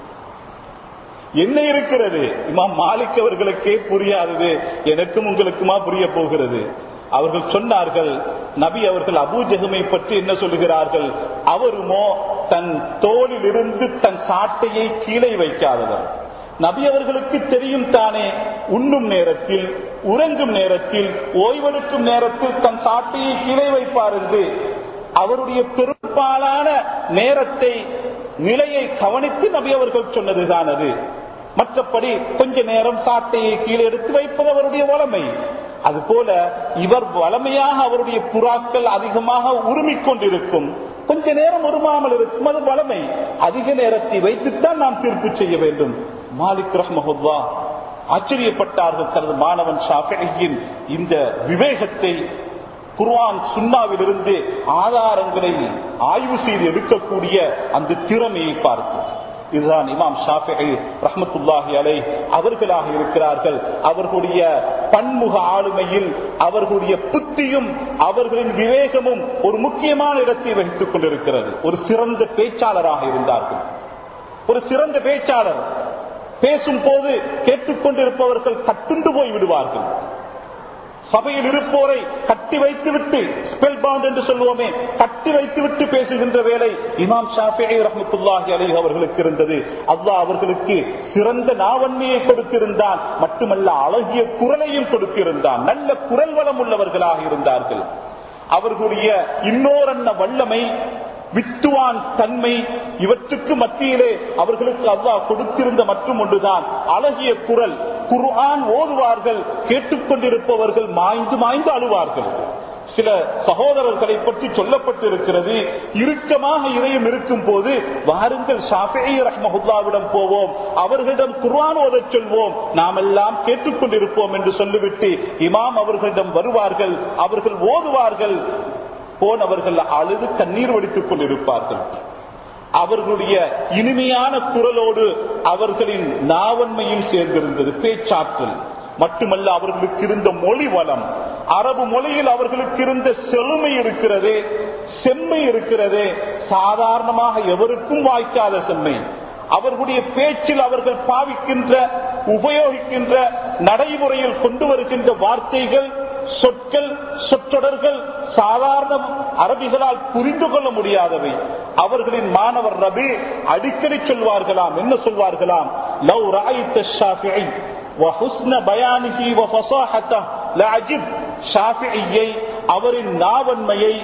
என்ன இருக்கிறது இமாம் மாலிக் அவர்களுக்கே புரியாதது எனக்கும் உங்களுக்குமா புரிய போகிறது அவர்கள் சொன்னார்கள் நபி அவர்கள் அபூ ஜஹமை பற்றி என்ன சொல்லுகிறார்கள் அவருமோ தன் தோளில் இருந்து தன் சாட்டையை கீழே வைக்காதவர் நபி அவர்களுக்கு தெரியும் தானே உண்ணும் நேரத்தில் உறங்கும் நேரத்தில் ஓய்வெடுக்கும் நேரத்தில் தன் சாட்டையை கீழே வைப்பார் என்று அவருடைய பெரும்பாலான நேரத்தை நிலையை கவனித்து நபி அவர்கள் சொன்னதுதான் அது மற்றபடி கொஞ்ச நேரம் சாட்டையை கீழே எடுத்து வைப்பது அவருடைய வளமை அதுபோல இவர் வளமையாக அவருடைய புறாக்கள் அதிகமாக உருமிக் கொண்டிருக்கும் கொஞ்ச நேரம் உருமாமல் இருக்கும் அது வளமை அதிக நேரத்தை வைத்துத்தான் நாம் தீர்ப்பு செய்ய வேண்டும் மாலிக் ரஹ்மஹுல்லா ஆச்சரியப்பட்டார்கள் தனது மாணவன் ஷாஃபியின் இந்த விவேகத்தை குர்ஆன் சுன்னாவிலிருந்து ஆதாரங்களை ஆய்வு செய்து எடுக்கக்கூடிய அந்த திறமையை பார்த்து இதுதான் இமாம் ஷாஃபி ரஹமத்துல்லாஹி அலை அவர்களாக இருக்கிறார்கள் அவர்களுடைய பன்முக ஆளுமையில் அவர்களுடைய புத்தியும் அவர்களின் விவேகமும் ஒரு முக்கியமான இடத்தை வகித்துக் கொண்டிருக்கிறது ஒரு சிறந்த பேச்சாளராக இருந்தார்கள் ஒரு சிறந்த பேச்சாளர் பேசும் போது கேட்டுக்கொண்டிருப்பவர்கள் கட்டுண்டு போய் விடுவார்கள் சபையில் இருப்போரை கட்டி வைத்துவிட்டு ஸ்பெல் பவுண்ட் என்று சொல்லுவோமே கட்டி வைத்துவிட்டு பேசுகின்ற வேலை இமாம் ஷாஃபி ரஹமத்துல்லாஹி அலி அவர்களுக்கு இருந்தது அல்லாஹ் அவர்களுக்கு சிறந்த நாவன்மையை கொடுத்திருந்தான் மட்டுமல்ல அழகிய குரலையும் கொடுத்திருந்தான் நல்ல குரல் வளம் உள்ளவர்களாக இருந்தார்கள் அவர்களுடைய இன்னோரன்ன வல்லமை வித்துவான் தன்மை இவற்றுக்கு மத்தியிலே அவர்களுக்கு அல்லாஹ் கொடுத்திருந்த மற்றும் ஒன்றுதான் அழகிய குரல் குர்ஆன் ஓதுவார்கள் கேட்டுக்கொண்டிருப்பவர்கள் மாய்ந்து மாய்ந்து அழுவார்கள் சில சகோதரர்களை பற்றி சொல்லப்பட்டிருக்கிறது இறுக்கமாக இதயம் இருக்கும் போது வாருங்கள் ஷாஃபி ரஹ்மஹுல்லாவிடம் போவோம் அவர்களிடம் குர்ஆன் ஓதச் சொல்வோம் நாம் எல்லாம் கேட்டுக்கொண்டிருப்போம் என்று சொல்லிவிட்டு இமாம் அவர்களிடம் வருவார்கள் அவர்கள் ஓதுவார்கள் போனவர்கள் அழுது கண்ணீர் வடித்துக் கொண்டிருப்பார்கள் அவர்களுடைய இனிமையான குரலோடு அவர்களின் நாவன்மையும் சேர்ந்திருந்தது பேச்சாற்றல் மட்டுமல்ல அவர்களுக்கு இருந்த மொழி வளம் அரபு மொழியில் அவர்களுக்கு இருந்த செழுமை இருக்கிறதே செம்மை இருக்கிறதே சாதாரணமாக எவருக்கும் வாய்க்காத செம்மை அவர்களுடைய பேச்சில் அவர்கள் பாவிக்கின்ற உபயோகிக்கின்ற நடைமுறையில் கொண்டு வருகின்ற வார்த்தைகள் சொற்கள் சொற்றொடர்கள் சாதாரண அரபிகளால் புரிந்து கொள்ள முடியாதவை அவர்களின் மாணவர் ரபி அடிக்கடி சொல்வார்களாம் என்ன சொல்வார்களாம் லவ் ராயித்த ஷாஃபிஐ وحسن بيانه وفصاحته لعجب ஷாஃபியை அவரின் நாவன்மையை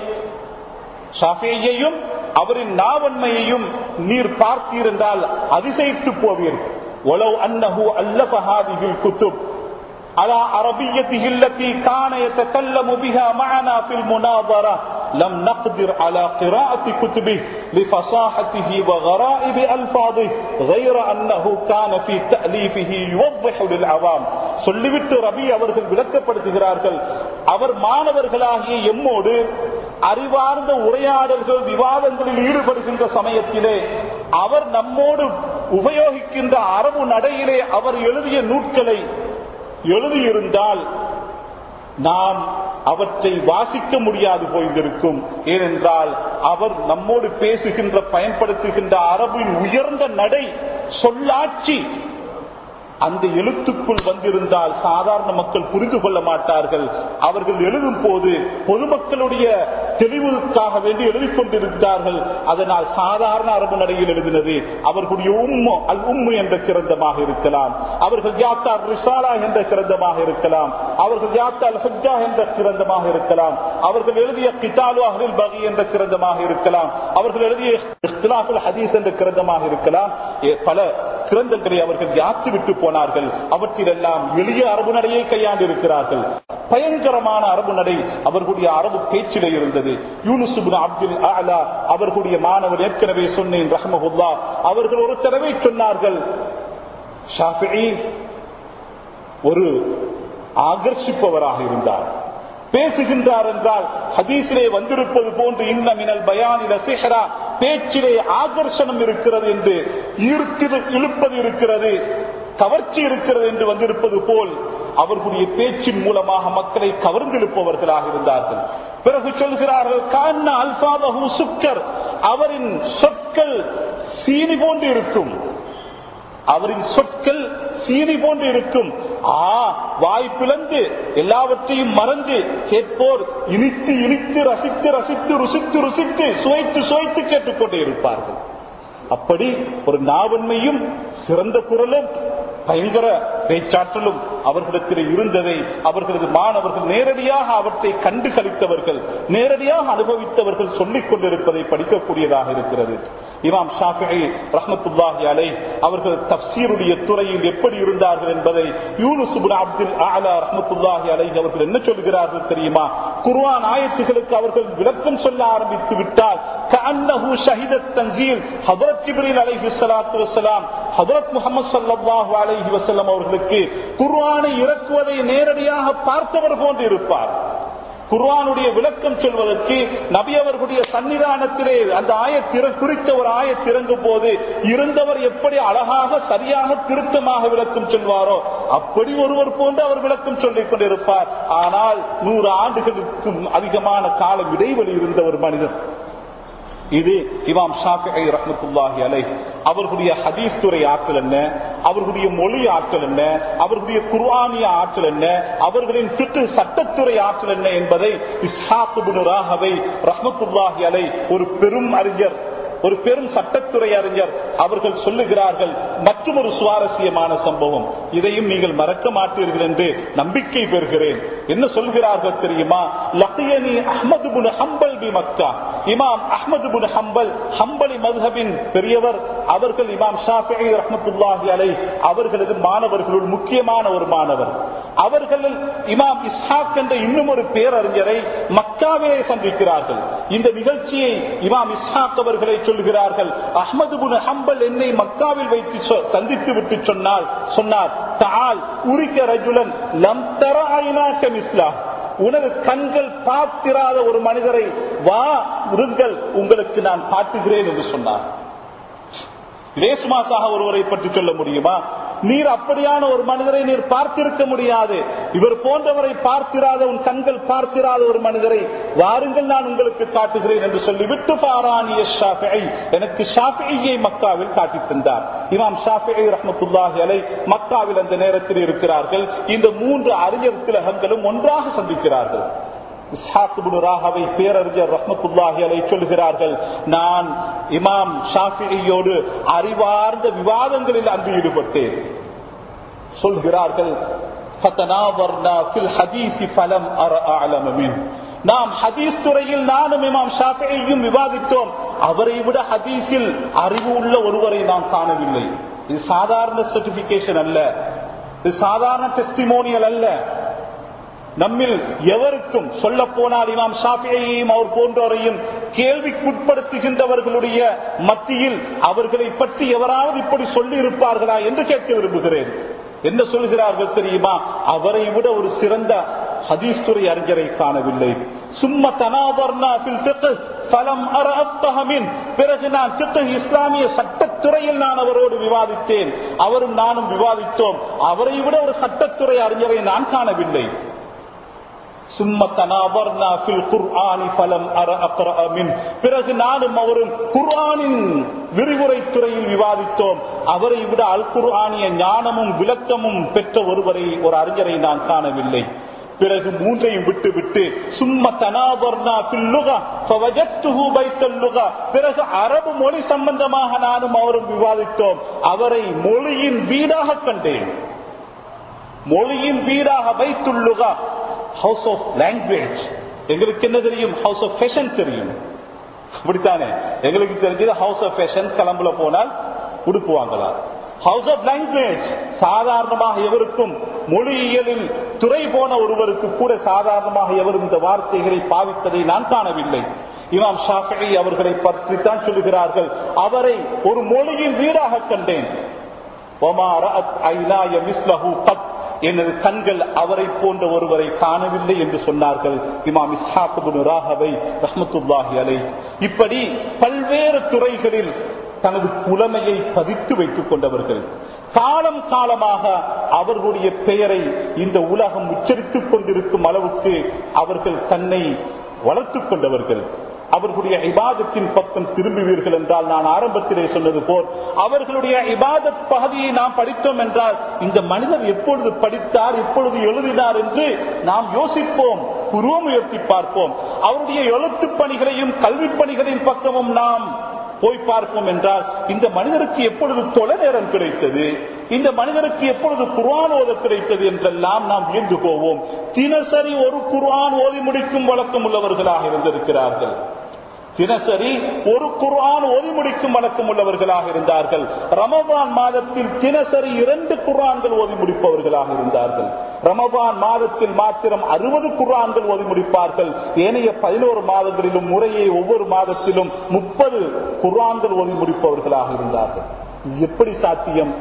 ஷாஃபியையும் அவரின் நாவன்மையையும் நீர் பார்த்தீரென்றால் அதிசயித்து போவீர்கள் ولو أنه ألف هذه الكتب على عربيته التي كان يتكلم بها معنا في المناظرة لم نقدر على قراءة كتبه لفصاحته وغرائب ألفاظه غير أنه كان في تأليفه يوضح للعوام சொல்லிவிட்டு ரபி அவர்கள் விளக்கப்படுத்துகிறார்கள் அவர் மாணவர்களாகிய எம்மோடு அறிவார்ந்த உரையாடல்கள் விவாதங்களில் ஈடுபடுகின்ற சமயத்திலே அவர் நம்மோடு உபயோகிக்கின்ற அரபு நடையிலே அவர் எழுதிய நூட்களை எழுதியிருந்தால் நாம் அவற்றை வாசிக்க முடியாது போயிருக்கும் ஏனென்றால் அவர் நம்மோடு பேசுகின்ற பயன்படுத்துகின்ற அரபின் உயர்ந்த நடை சொல்லாட்சி அந்த எழுத்துக்குள் வந்திருந்தால் சாதாரண மக்கள் புரிந்து கொள்ள மாட்டார்கள் அவர்கள் எழுதும் போது பொதுமக்களுடைய தெளிவுக்காக வேண்டி எழுதிக் கொண்டிருந்தார்கள் அதனால் சாதாரண அரபு நடையில் எழுதினது அவர்களுடைய உம்மு அல் உம்மு என்ற கிரந்தமாக இருக்கலாம் அவர்கள் யாத்தார் ரிசாலா என்ற கிரந்தமாக இருக்கலாம் அவர்கள் யாத்தால் ஹஜ்ஜா என்ற கிரந்தமாக இருக்கலாம் அவர்கள் எழுதிய கிதாலு அஹ்லில் பகி என்ற கிரந்தமாக இருக்கலாம் அவர்கள் எழுதிய இഖ்திலாஃபுல் ஹதீஸ் என்ற கிரந்தமாக இருக்கலாம் பல கிரந்தங்களை அவர்கள் யாத்து விட்டு போனார்கள் அவற்றிலெல்லாம் எளிய அரபு நடையை கையாண்டு இருக்கிறார்கள் பயங்கரமான அரபு நடை அவர்களுடைய அரபு பேச்சிலே இருந்தது யூனுசுபின் அப்துல் ஆலா அவர்களுடைய மாணவர் ஏற்கனவே சொன்னேன் ரஹமகுல்லா அவர்கள் ஒரு தடவை சொன்னார்கள் ஷாஃபிஈ ஒரு ஆகர்ஷிப்பவராக இருந்தார் பேசுகின்றார் என்றால் ஹதீஸிலே வந்திருப்பது போன்று இன்னமினல் பயானில சிஹரா பேச்சிலே ஆகர்ஷணம் இருக்கிறது என்று ஈர்த்து இழுப்பது இருக்கிறது கவர்ச்சி இருக்கிறது என்று வந்திருப்பது போல் அவர்களுடைய பேச்சின் மூலமாக மக்களை கவர்ந்திருப்பவர்களாக இருந்தார்கள் பிறகு சொல்கிறார்கள் கான்னா அல்பாதஹு சுக்கர் அவரின் சொற்கள் சீனி போன்று இருக்கும் அவரின் சொற்கள் சீனி போன்று இருக்கும் ஆ வாய் பிளந்து எல்லாவற்றையும் மறந்து கேட்போர் இனித்து இனித்து ரசித்து ரசித்து ருசித்து ருசித்து சுவைத்து சுவைத்து கேட்டுக்கொண்டே இருப்பார்கள் அப்படி ஒரு நாவன்மையும் சிறந்த குரலும் பயங்கர பேச்சாற்றலும் அவர்களிடத்தில் இருந்ததை அவர்களது மாணவர்கள் நேரடியாக அவற்றை கண்டு கழித்தவர்கள் நேரடியாக அனுபவித்தவர்கள் சொல்லிக் கொண்டிருப்பதை படிக்கக்கூடியதாக இருக்கிறது இமாம் ஷாஃபி ரஹமத்துல்லாஹி அலை அவர்கள் தப்சீருடைய துறையில் எப்படி இருந்தார்கள் என்பதை யூனுசுபுன் அப்துல் ஆலா ரஹமத்துல்லாஹி அலை அவர்கள் என்ன சொல்கிறார்கள் தெரியுமா குர்ஆன் ஆயத்துகளுக்கு அவர்கள் விளக்கம் சொல்ல ஆரம்பித்து விட்டால் كأنه شهد التنزيل حضرت جبريل عليه الصلاة والسلام حضرت محمد صلى الله عليه وسلم அவர்களுக்கு குர்ஆனை இறக்குவதை நேரடியாக பார்த்தவர் போன்று இருப்பார் குர்ஆனுடைய விளக்கம் சொல்வதற்கு நபி அவர்களுடைய சன்னிதானத்திலே அந்த ஆயத்திற குறித்த ஒரு ஆயத்திறங்கும் போது இருந்தவர் எப்படி அழகாக சரியாக திருத்தமாக விளக்கம் சொல்வாரோ அப்படி ஒருவர் போன்று அவர் விளக்கம் சொல்லிக் கொண்டிருப்பார் ஆனால் நூறு ஆண்டுகளுக்கும் அதிகமான காலம் இடைவெளி இருந்த ஒரு மனிதர் இது இமாம் ஷாஃபி ரஹமத்துல்லாஹி அலை அவர்களுடைய ஹதீஸ் துறை ஆற்றல் என்ன அவர்களுடைய மொழி ஆற்றல் என்ன அவர்களுடைய குர்ஆனிய ஆற்றல் என்ன அவர்களின் திட்டு சட்டத்துறை ஆற்றல் என்ன என்பதை இஸ்ஹாக்கு ராகவை ரஹமத்துல்லாஹி அலை ஒரு பெரும் அறிஞர் ஒரு பெரும் சட்டத்துறை அறிஞர் அவர்கள் சொல்லுகிறார்கள் மற்றும் ஒரு சுவாரஸ்யமான சம்பவம் இதையும் நீங்கள் மறக்க மாட்டீர்கள் என்று நம்பிக்கை பெறுகிறேன் என்ன சொல்கிறார்கள் தெரியுமா லக்கியனி அஹமது புன் ஹம்பல் பி மக்கா இமாம் அஹமது புன் ஹம்பல் ஹம்பலி மதுஹபின் பெரியவர் அவர்கள் இமாம் ஷாஃபி ரஹமத்துல்லாஹி அலை அவர்களது மாணவர்களுள் முக்கியமான ஒரு மாணவர் அவர்கள் இமாம் இஸ்ஹாக் என்ற இன்னும் ஒரு பேரறிஞரை மக்காவிலே சந்திக்கிறார்கள் இந்த நிகழ்ச்சியை இமாம் இஸ்ஹாக் அவர்களை சொல்லுகிறார்கள் அஹமது புன் ஹம்பல் என்னை மக்காவில் வைத்து சந்தித்து விட்டு சொன்னால் சொன்னார் தால் உரிக்க ரஜுலன் லம் தர ஐநாக்க மிஸ்லா உனது கண்கள் பார்த்திராத ஒரு மனிதரை வா இருங்கள் உங்களுக்கு நான் காட்டுகிறேன் என்று சொன்னார் லேசுமாசாக ஒருவரை பற்றி சொல்ல முடியுமா நீர் அப்படியான ஒரு மனிதரை நீர் பார்த்திருக்க முடியாது இவர் போன்றவரை பார்த்திராத உன் கண்கள் பார்த்திராத ஒரு மனிதரை வாருங்கள் நான் உங்களுக்கு காட்டுகிறேன் என்று சொல்லி விட்டு பாராணிய ஷாஃபி எனக்கு ஷாஃபியை மக்காவில் காட்டி தந்தார் இமாம் ஷாஃபி ரஹமத்துல்லாஹி அலை மக்காவில் அந்த நேரத்தில் இருக்கிறார்கள் இந்த மூன்று அறிஞர் திலகங்களும் ஒன்றாக சந்திக்கிறார்கள் ராகவை பேரறிஞர் ரஹமத்துல்லாஹி அலை சொல்கிறார்கள் நான் இமாம் ஷாஃபியோடு அறிவார்ந்த விவாதங்களில் அங்கு ஈடுபட்டேன் சொல்கிறார்கள் நாம் ஹதீஸ் துறையில் நானும் இமாம் ஷாஃபியையும் விவாதித்தோம் அவரை விட ஹதீஸில் அறிவு உள்ள ஒருவரை நாம் காணவில்லை இது சாதாரண சர்டிபிகேஷன் அல்ல இது சாதாரண டெஸ்டிமோனியல் அல்ல நம்மில் எவருக்கும் சொல்ல போனால் இமாம் ஷாஃபியையும் அவர் போன்றவரையும் கேள்விக்குட்படுத்துகின்றவர்களுடைய மத்தியில் அவர்களை பற்றி எவராவது இப்படி சொல்லி இருப்பார்களா என்று கேட்க விரும்புகிறேன் என்ன சொல்கிறார்கள் தெரியுமா அவரை விட ஒரு சிறந்த ஹதீஸ் துறை அறிஞரை காணவில்லை சும்மா தனாவர்னா பலம் பிறகு நான் இஸ்லாமிய சட்டத்துறையில் நான் அவரோடு விவாதித்தேன் அவரும் நானும் விவாதித்தோம் அவரை விட ஒரு சட்டத்துறை அறிஞரை நான் காணவில்லை பிறகு நானும் அவரும் குர்ஆனின் விரிவுரை துறையில் விவாதித்தோம் அவரை விட அல் குர்ஆனிய ஞானமும் விளக்கமும் பெற்ற ஒருவரை ஒரு அறிஞரை நான் காணவில்லை பிறகு மூன்றையும் விட்டு விட்டு சும்ம தனாபர்னா பிறகு அரபு மொழி சம்பந்தமாக நானும் அவரும் விவாதித்தோம் அவரை மொழியின் வீடாக கண்டேன் மொழியின் வீடாக வைத்துள்ளுகா ஹவுஸ் ஆஃப் லாங்குவேஜ் எங்களுக்கு என்ன தெரியும் ஹவுஸ் ஆஃப் ஃபேஷன் தெரியும் அப்படித்தானே எங்களுக்கு தெரிஞ்சது ஹவுஸ் ஆஃப் ஃபேஷன் கிளம்புல போனால் உடுப்பு வாங்கலாம் ஹவுஸ் ஆஃப் லாங்குவேஜ் சாதாரணமாக எவருக்கும் மொழியியலில் துறை போன ஒருவருக்கு கூட சாதாரணமாக எவரும் இந்த வார்த்தைகளை பாவித்ததை நான் காணவில்லை இமாம் ஷாஃபி அவர்களை பற்றி தான் சொல்லுகிறார்கள் அவரை ஒரு மொழியின் வீடாக கண்டேன் எனது கண்கள் அவரை போன்ற ஒருவரை காணவில்லை என்று சொன்னார்கள் இமாம் இஸ்ஹாக்கு ராகவை ரஹமத்துல்லாஹி அலை இப்படி பல்வேறு துறைகளில் தனது புலமையை பதித்து வைத்துக் கொண்டவர்கள் காலம் காலமாக அவர்களுடைய பெயரை இந்த உலகம் உச்சரித்துக் கொண்டிருக்கும் அளவுக்கு அவர்கள் தன்னை வளர்த்துக் கொண்டவர்கள் அவர்களுடைய இபாதத்தின் பக்கம் திரும்புவீர்கள் என்றால் நான் ஆரம்பத்திலே சொன்னது போல் அவர்களுடைய இபாதத் பகுதியை நாம் படித்தோம் என்றால் இந்த மனிதர் எப்பொழுது படித்தார் எப்பொழுது எழுதினார் என்று நாம் யோசிப்போம் புருவம் உயர்த்தி பார்ப்போம் அவருடைய எழுத்து பணிகளையும் கல்வி பணிகளின் பக்கமும் நாம் போய் பார்ப்போம் என்றால் இந்த மனிதருக்கு எப்பொழுது தொலை நேரம் கிடைத்தது இந்த மனிதருக்கு எப்பொழுது குர்ஆன் ஓத கிடைத்தது என்றெல்லாம் நாம் வியந்து போவோம் தினசரி ஒரு குர்ஆன் ஓதி முடிக்கும் வழக்கம் உள்ளவர்களாக இருந்திருக்கிறார்கள் தினசரி ஒரு குர்ஆன் ஓதி முடிக்கும் வழக்கம் உள்ளவர்களாக இருந்தார்கள் ரமபான் மாதத்தில் தினசரி இரண்டு குர்ஆன்கள் ஓதி முடிப்பவர்களாக இருந்தார்கள் ரமபான் மாதத்தில் மாத்திரம் அறுபது குர்ஆன்கள் ஓதி முடிப்பார்கள் ஏனைய பதினோரு மாதங்களிலும் முறையே ஒவ்வொரு மாதத்திலும் முப்பது குர்ஆன்கள் ஓதி முடிப்பவர்களாக இருந்தார்கள் எப்படி சாத்தியம்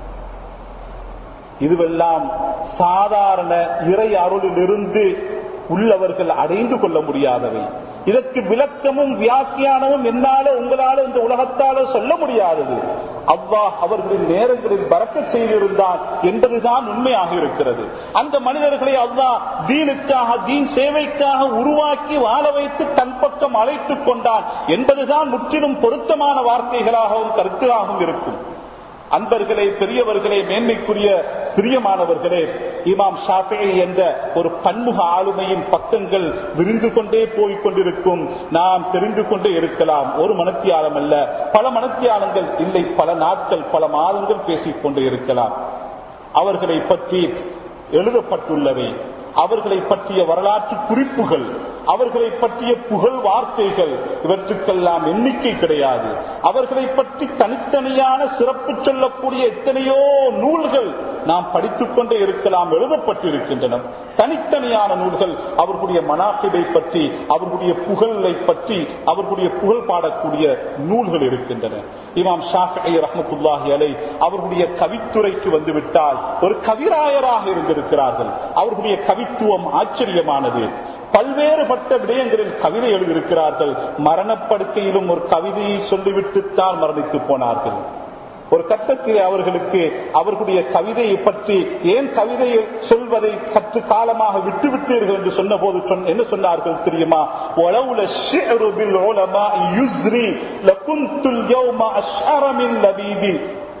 இதுவெல்லாம் சாதாரண இறை அருளிலிருந்து உள்ளவர்கள் அடைந்து கொள்ள முடியாதவை இதற்கு விளக்கமும் வியாக்கியானமும் என்னால உங்களால இந்த உலகத்தால சொல்ல முடியாதது அவ்வா அவர்களின் நேரங்களில் பறக்க செய்திருந்தான் என்பதுதான் உண்மையாக இருக்கிறது அந்த மனிதர்களை அவ்வா தீனுக்காக தீன் சேவைக்காக உருவாக்கி வாழ வைத்து தன் பக்கம் அழைத்துக் கொண்டான் என்பதுதான் முற்றிலும் பொருத்தமான வார்த்தைகளாகவும் கருத்தாகவும் இருக்கும் அன்பர்களே பெரியவர்களே மேன்மைக்குரிய பிரியமானவர்களே இமாம் ஷாஃபி என்ற ஒரு பன்முக ஆளுமையின் பக்கங்கள் விரிந்து கொண்டே போய்க் கொண்டிருக்கும் நாம் தெரிந்து கொண்டே இருக்கலாம் ஒரு மனத்தியாலம் அல்ல பல மனத்தியாலங்கள் இல்லை பல நாட்கள் பல மாதங்கள் பேசிக் கொண்டே இருக்கலாம் அவர்களை பற்றி எழுதப்பட்டுள்ளவை அவர்களை பற்றிய வரலாற்று குறிப்புகள் அவர்களை பற்றிய புகழ் வார்த்தைகள் இவற்றுக்கெல்லாம் எண்ணிக்கை கிடையாது அவர்களை பற்றி தனித்தனியான சிறப்பு சொல்லக்கூடிய எத்தனையோ நூல்கள் நாம் படித்துக் கொண்டே இருக்கலாம் எழுதப்பட்டிருக்கின்றன தனித்தனியான நூல்கள் அவர்களுடைய மனாசிபை பற்றி அவர்களுடைய புகழை பற்றி அவர்களுடைய புகழ் பாடக்கூடிய நூல்கள் இருக்கின்றன இமாம் ஷாஃபி ரஹமத்துல்லாஹி அலை அவர்களுடைய கவித்துறைக்கு வந்துவிட்டால் ஒரு கவிராயராக இருந்திருக்கிறார்கள் அவர்களுடைய கவித்துவம் ஆச்சரியமானது பல்வேறுபட்ட விடயங்களில் கவிதை எழுதியிருக்கிறார்கள் மரணப்படுக்கையிலும் ஒரு கவிதையை சொல்லிவிட்டுத்தான் மரணித்து போனார்கள் ஒரு கட்டத்தில் அவர்களுக்கு அவர்களுடைய கவிதையை பற்றி ஏன் கவிதை சொல்வதை சற்று காலமாக விட்டுவிட்டீர்கள் என்று சொன்ன போது என்ன சொன்னார்கள் தெரியுமா ஒளவுல ஷிஅருபில் உலமா யுஸ்ரி லகுந்துல் யௌம அஷ்அரமின் லபீதி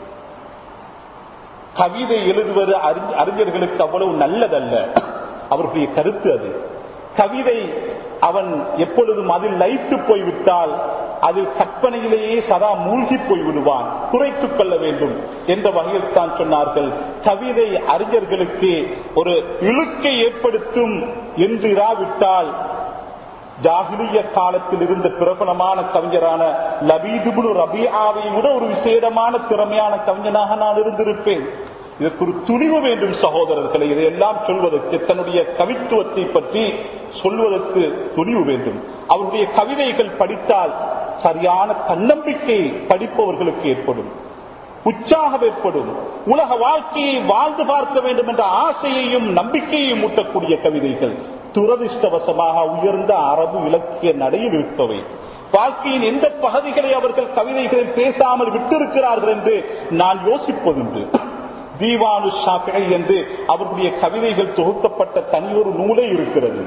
கவிதை எழுதுவது அறிஞர்களுக்கு அவ்வளவு நல்லதல்ல அவர்களுடைய கருத்து அது கவிதை அவன் எப்பொழுதும் அதில் லைத்து போய்விட்டால் அதில் கற்பனையிலேயே சதா மூழ்கி போய் விடுவான் குறைத்துக் கொள்ள வேண்டும் என்ற வகையில் தான் சொன்னார்கள் கவிதை அறிஞர்களுக்கு ஒரு இழுக்கை ஏற்படுத்தும் என்று இராவிட்டால் ஜாகிலிய காலத்தில் இருந்த பிரபலமான கவிஞரான லபீதுபுடு ரபியாவை விட ஒரு விசேடமான திறமையான கவிஞனாக நான் இருந்திருப்பேன் இதற்கு ஒரு துணிவு வேண்டும் சகோதரர்களை இதையெல்லாம் சொல்வதற்கு தன்னுடைய கவித்துவத்தை பற்றி சொல்வதற்கு துணிவு வேண்டும் அவருடைய கவிதைகள் படித்தால் சரியான தன்னம்பிக்கை படிப்பவர்களுக்கு ஏற்படும் உற்சாகம் ஏற்படும் உலக வாழ்க்கையை வாழ்ந்து பார்க்க வேண்டும் என்ற ஆசையையும் நம்பிக்கையையும் ஊட்டக்கூடிய கவிதைகள் துரதிருஷ்டவசமாக உயர்ந்த அரபு இலக்கிய நடையில் இருப்பவை வாழ்க்கையின் எந்த பகுதிகளை அவர்கள் கவிதைகளில் பேசாமல் விட்டிருக்கிறார்கள் என்று நான் யோசிப்பதுண்டு தீவானு ஷாஃபி என்று அவர்களுடைய கவிதைகள் தொகுக்கப்பட்ட தனியொரு நூலே இருக்கிறது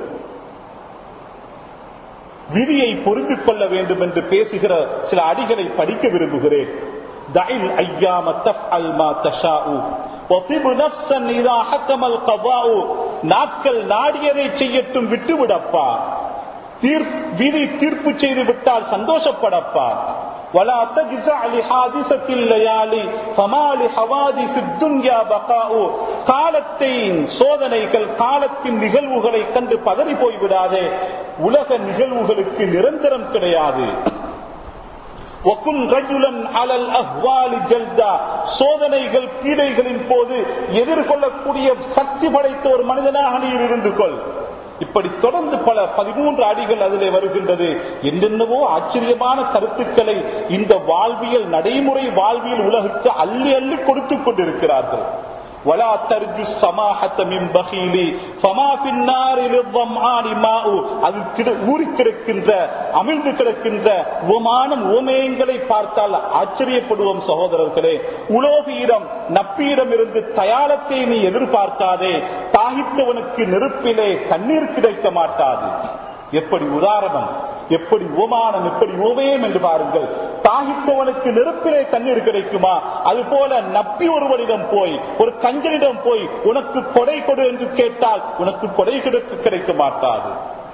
விதியை பொருந்திக் கொள்ள வேண்டும் என்று பேசுகிற சில அடிகளை படிக்க விரும்புகிறேன் دعي الأيام تفعل ما تشاء وطب نفسا إذا حكم القضاء நாட்கள் நாடியதை செய்யட்டும் விட்டுவிடப்பா விதி தீர்ப்பு செய்து விட்டால் சந்தோஷப்படப்பா ولا تجزع لحادثة الليالي فما لحوادث الدنيا بقاء காலத்தின் சோதனைகள் காலத்தின் நிகழ்வுகளை கண்டு பதறி போய்விடாதே உலக நிகழ்வுகளுக்கு நிரந்தரம் கிடையாது وَكُنْ رَجُلًا عَلَى الْأَهْوَالِ جَلْدًا. சோதனைகள் பீடைகளின் போது எதிர்கொள்ளக்கூடிய சக்தி படைத்த ஒரு மனிதனாக நீ இருந்து கொள் இப்படி தொடர்ந்து பல பதிமூன்று அடிகள் அதிலே வருகின்றது என்னென்னவோ ஆச்சரியமான கருத்துக்களை இந்த வாழ்வியல் நடைமுறை வாழ்வியல் உலகுக்கு அள்ளி அள்ளி கொடுத்துக் கொண்டிருக்கிறார்கள் ولا ترجو السماحة من بخيل فما في النار للظمآن ماء அது கிட- ஊறி கிடக்கின்ற அமிழ்ந்து கிடக்கின்ற உமானம் உமயங்களை பார்த்தால் ஆச்சரியப்படுவோம் சகோதரர்களே உலோகீரம் நப்பீடம் இருந்து தயாரத்தை நீ எதிர்பார்க்காதே தாகித்தவனுக்கு நெருப்பிலே தண்ணீர் கிடைக்க மாட்டாது எப்படி உதாரணம் எப்படி உமானம் எப்படி உபயம் என்று பாருங்கள் தாகித்தவனுக்கு நெருப்பிலே தண்ணீர் கிடைக்குமா அது போல நப்பி ஒருவனிடம் போய் ஒரு கஞ்சனிடம் போய் உனக்கு கொடை கொடு என்று கேட்டால் உனக்கு கொடை கிடைக்க கிடைக்க மாட்டாது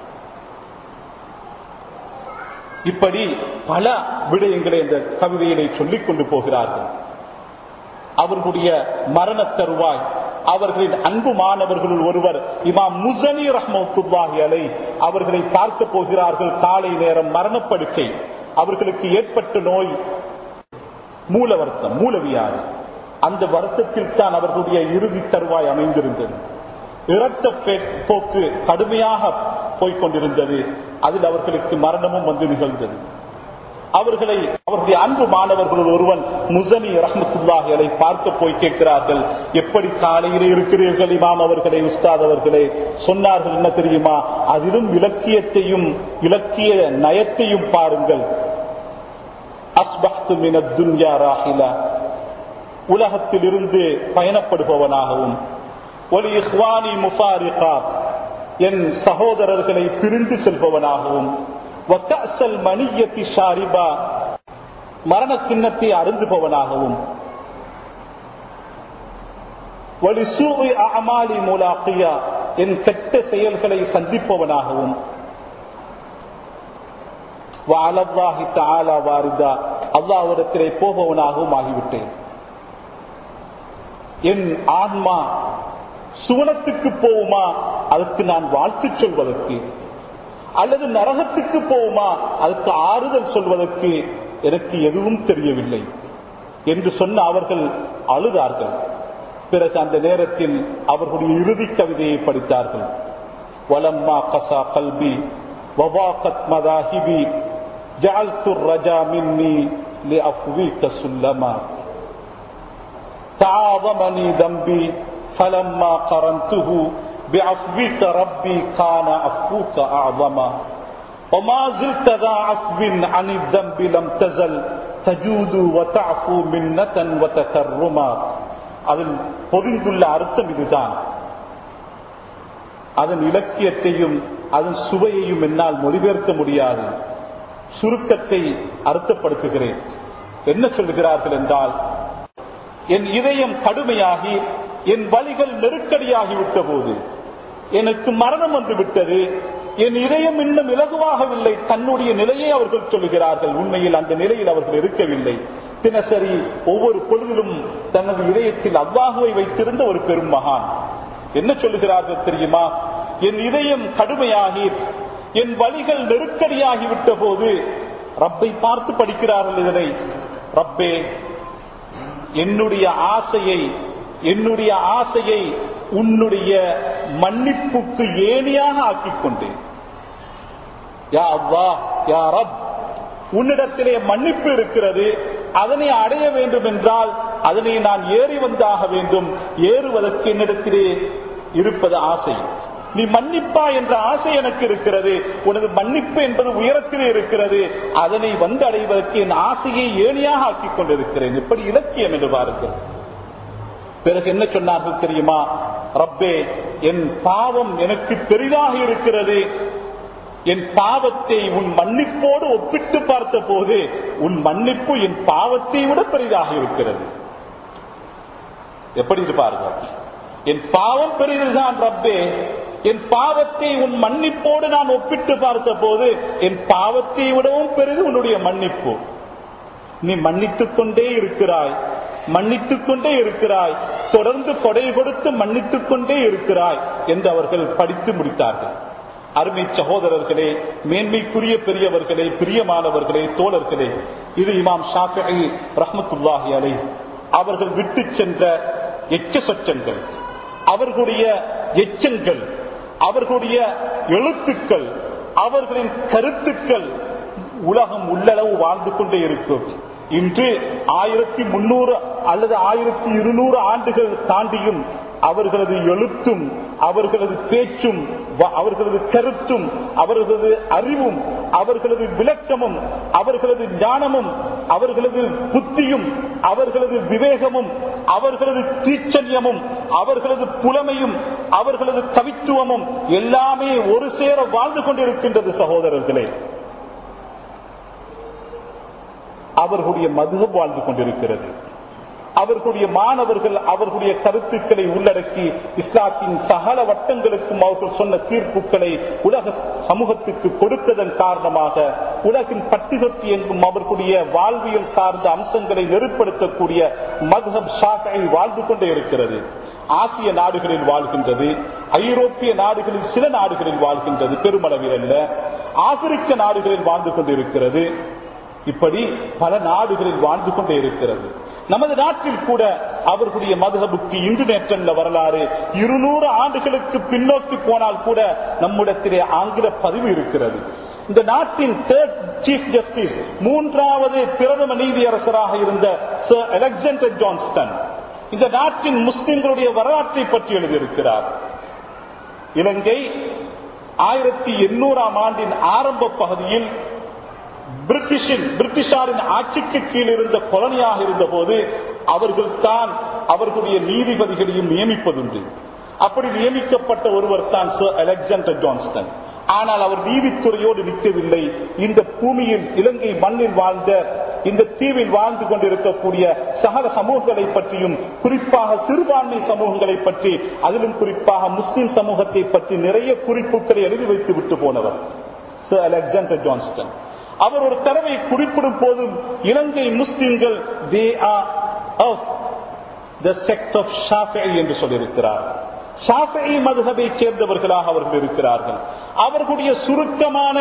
இப்படி பல விடயங்களை இந்த கவிதையிலே சொல்லிக் கொண்டு போகிறார்கள் அவர்களுடைய மரண தருவாய் அவர்களின் அன்பு மாணவர்களுள் ஒருவர் இமாம் முசனி ரஹ்மத்துல்லாஹி அலை அவர்களை பார்க்க போகிறார்கள் காலை நேரம் மரணப்படுக்கை அவர்களுக்கு ஏற்பட்ட நோய் மூல வருத்தம் மூலவியாறு அந்த வருத்தத்தில் தான் அவர்களுடைய இறுதி தருவாய் அமைந்திருந்தது இரத்த பே- போக்கு கடுமையாக போய்க் கொண்டிருந்தது அதில் அவர்களுக்கு மரணமும் வந்து நிகழ்ந்தது அவர்களை அவர்களுடைய அன்பு மாணவர்கள் ஒருவன் முசனி ரஹமத்துல்லாஹிகளை பார்க்க போய் கேட்கிறார்கள் எப்படி காலையிலே இருக்கிறீர்கள் இமாம் அவர்களே உஸ்தாத் அவர்களே சொன்னார்கள் என்ன தெரியுமா அதிலும் இலக்கியத்தையும் இலக்கிய நயத்தையும் பாருங்கள் அஸ்பஹ்து மின துன்யா ராஹிலா உலகத்திலிருந்து பயணப்படுபவனாகவும் ஒலி இஹ்வானி முஃபாரிகாத் என் சகோதரர்களை பிரிந்து செல்பவனாகவும் வக்கஅஸல் மணியத்தி ஷாரிபா மரண கிண்ணத்தை அருந்துபவனாகவும் ஒலி சூஇ அமாலி முலாக்கியா என் கெட்ட செயல்களை சந்திப்பவனாகவும் வாலல்லாஹி தஆலா வாரிதா அல்லாஹ்விடத்திலே போபவனாகவும் ஆகிவிட்டேன் என் ஆன்மா சுவனத்துக்கு போகுமா அதுக்கு நான் வாழ்த்து சொல்வதற்கு அல்லது நரகத்துக்கு போகுமா அதுக்கு ஆறுதல் சொல்வதற்கு எனக்கு எதுவும் தெரியவில்லை என்று சொன்ன அவர்கள் அழுதார்கள் பிறகு அந்த நேரத்தில் அவர்களுடைய இறுதி கவிதையை படித்தார்கள் வலம்மா கசா கல்வி வவாகத் மதாஹிபி ஜஅல்து الرجا مني لأفويك سلما تعاظمني ذنبي فلما قرنته بعفوك ربي كان عفوك أعظما وما زلت ذا عفو عن الذنب لم تزل تجود وتعفو منة وتكرما அதில் பொதிந்துள்ள அர்த்தம் இதுதான் அதன் இலக்கியத்தையும் அதன் சுவையையும் என்னால் மொழிபெயர்க்க முடியாது சுருக்கத்தை அர்த்தப்படுத்துகிறேன் என்ன சொல்கிறார்கள் என்றால் என் இதயம் கடுமையாகி என் வழிகள் நெருக்கடியாகி விட்ட போது எனக்கு மரணம் வந்து விட்டது என் இதயம் இன்னும் இலகுவாகவில்லை தன்னுடைய நிலையை அவர்கள் சொல்லுகிறார்கள் உண்மையில் அந்த நிலையில் அவர்கள் இருக்கவில்லை தினசரி ஒவ்வொரு பொழுதிலும் தனது இதயத்தில் அவ்வாகுவை வைத்திருந்த ஒரு பெரும் மகான் என்ன சொல்லுகிறார்கள் தெரியுமா என் இதயம் கடுமையாகி என் வழிகள் நெருக்கடியாகி விட்ட போது ரப்பை பார்த்து படிக்கிறார்கள் இதனை ரப்பே என்னுடைய ஆசையை என்னுடைய ஆசையை உன்னுடைய மன்னிப்புக்கு ஏணியாக ஆக்கிக் கொண்டேன் யா அவ்வா யா ரப் உன்னிடத்திலே மன்னிப்பு இருக்கிறது அதனை அடைய வேண்டும் என்றால் அதனை நான் ஏறி வந்தாக வேண்டும் ஏறுவதற்கு என்னிடத்திலே இருப்பது ஆசை நீ மன்னிப்பா என்ற ஆசை எனக்கு இருக்கிறது உனது மன்னிப்பு என்பது உயரத்திலே இருக்கிறது அதனை வந்து அடைவதற்கு என் ஆசையை ஏணியாக ஆக்கிக் கொண்டிருக்கிறேன் எப்படி இலக்கியம் என்று பாருங்கள் பிறகு என்ன சொன்னார்கள் தெரியுமா ரப்பே என் பாவம் எனக்கு பெரிதாக இருக்கிறது என் பாவத்தை உன் மன்னிப்போடு ஒப்பிட்டு பார்த்த போது உன் மன்னிப்பு என் பாவத்தை விட பெரிதாக இருக்கிறது எப்படி இருப்பார்கள் என் பாவம் பெரிதுதான் ரப்பே என் பாவத்தை உன் மன்னிப்போடு நான் ஒப்பிட்டு பார்த்த போது என் பாவத்தை விடவும் பெரிது உன்னுடைய மன்னிப்பு நீ மன்னித்துக் கொண்டே இருக்கிறாய் மன்னித்துக் கொண்டே இருக்கிறாய் தொடர்ந்து கொடை கொடுத்து மன்னித்துக் கொண்டே இருக்கிறாய் என்று அவர்கள் படித்து முடித்தார்கள் அருமை சகோதரர்களே மேன்மைக்குரிய பெரியவர்களே பிரியமானவர்களே தோழர்களே இது இமாம் ஷாஃபி ரஹமத்துல்லாஹி அலை அவர்கள் விட்டு சென்ற எச்ச சொச்சங்கள் அவர்களுடைய எச்சங்கள் அவர்களுடைய எழுத்துக்கள் அவர்களின் கருத்துக்கள் உலகம் உள்ளளவு வாழ்ந்து கொண்டே இருக்கும் இன்று ஆயிரத்தி முன்னூறு அல்லது ஆயிரத்தி இருநூறு ஆண்டுகள் தாண்டியும் அவர்களது எழுத்தும் அவர்களது பேச்சும் அவர்களது கருத்தும் அவர்களது அறிவும் அவர்களது விளக்கமும் அவர்களது ஞானமும் அவர்களது புத்தியும் அவர்களது விவேகமும் அவர்களது தீச்சன்யமும் அவர்களது புலமையும் அவர்களது கவித்துவமும் எல்லாமே ஒரு சேர வாழ்ந்து கொண்டிருக்கின்றது சகோதரர்களே அவர்களுடைய மதுகம் வாழ்ந்து கொண்டிருக்கிறது அவர்களுடைய மாணவர்கள் அவர்களுடைய கருத்துக்களை உள்ளடக்கி இஸ்லாத்தின் சகல வட்டங்களுக்கும் அவர்கள் சொன்ன தீர்ப்புகளை உலக சமூகத்துக்கு கொடுத்ததன் காரணமாக உலகின் பட்டிதொட்டி எங்கும் அவர்களுடைய வாழ்வியல் சார்ந்த அம்சங்களை நெருப்படுத்தக்கூடிய மதுகம் ஷாஃபை வாழ்ந்து கொண்டே இருக்கிறது ஆசிய நாடுகளில் வாழ்கின்றது ஐரோப்பிய நாடுகளில் சில நாடுகளில் வாழ்கின்றது பெருமளவில் அல்ல ஆப்பிரிக்க நாடுகளில் வாழ்ந்து கொண்டிருக்கிறது இப்படி பல நாடுகளில் வாழ்ந்து கொண்டே இருக்கிறது நமது நாட்டில் கூட அவர்களுடைய மதுகபுக்கு இன்று நேற்றல்ல வரலாறு இருநூறு ஆண்டுகளுக்கு பின்னோக்கி போனால் கூட நம்மிடத்திலே ஆங்கில பதிவு இருக்கிறது இந்த நாட்டின் தேர்ட் சீஃப் ஜஸ்டிஸ் மூன்றாவது பிரதம நீதியரசராக இருந்த சர் அலெக்சாண்டர் ஜான்ஸ்டன் இந்த நாட்டின் முஸ்லிம்களுடைய வரலாற்றை பற்றி எழுதியிருக்கிறார் இலங்கை ஆயிரத்தி எண்ணூறாம் ஆண்டின் ஆரம்ப பகுதியில் பிரிட்டிஷின் பிரிட்டிஷாரின் ஆட்சிக்கு கீழ் இருந்த கொலனியாக இருந்த போது அவர்கள் தான் அவர்களுடைய நீதிபதிகளையும் நியமிப்பதுண்டு அப்படி நியமிக்கப்பட்ட ஒருவர் தான் சர் அலெக்சாண்டர் ஜான்ஸ்டன் ஆனால் அவர் நீதித்துறையோடு நிற்கவில்லை இந்த பூமியில் இலங்கை மண்ணில் வாழ்ந்த இந்த தீவில் வாழ்ந்து கொண்டிருக்கக்கூடிய சகல சமூகங்களை பற்றியும் குறிப்பாக சிறுபான்மை சமூகங்களை பற்றி அதிலும் குறிப்பாக முஸ்லிம் சமூகத்தை பற்றி நிறைய குறிப்புகளை எழுதி வைத்து விட்டு போனவர் சர் அலெக்சாண்டர் ஜான்ஸ்டன் அவர் ஒரு தடவை குறிப்பிடும் போதும் இலங்கை முஸ்லிம்கள் they are of the sect of Shafi என்று சொல்லியிருக்கிறார் ஷாஃபி மதுகபை சேர்ந்தவர்களாக அவர்கள் இருக்கிறார்கள் அவர்களுடைய சுருக்கமான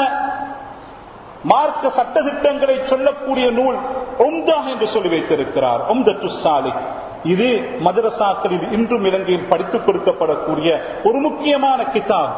மார்க்க சட்டத்திட்டங்களை சொல்லக்கூடிய நூல் ஒம்தா என்று சொல்லி வைத்திருக்கிறார் ஒம்தத்து சாலிக் இது மதரசாக்களில் இன்றும் இலங்கையில் படித்துக் கொடுக்கப்படக்கூடிய ஒரு முக்கியமான கிதாப்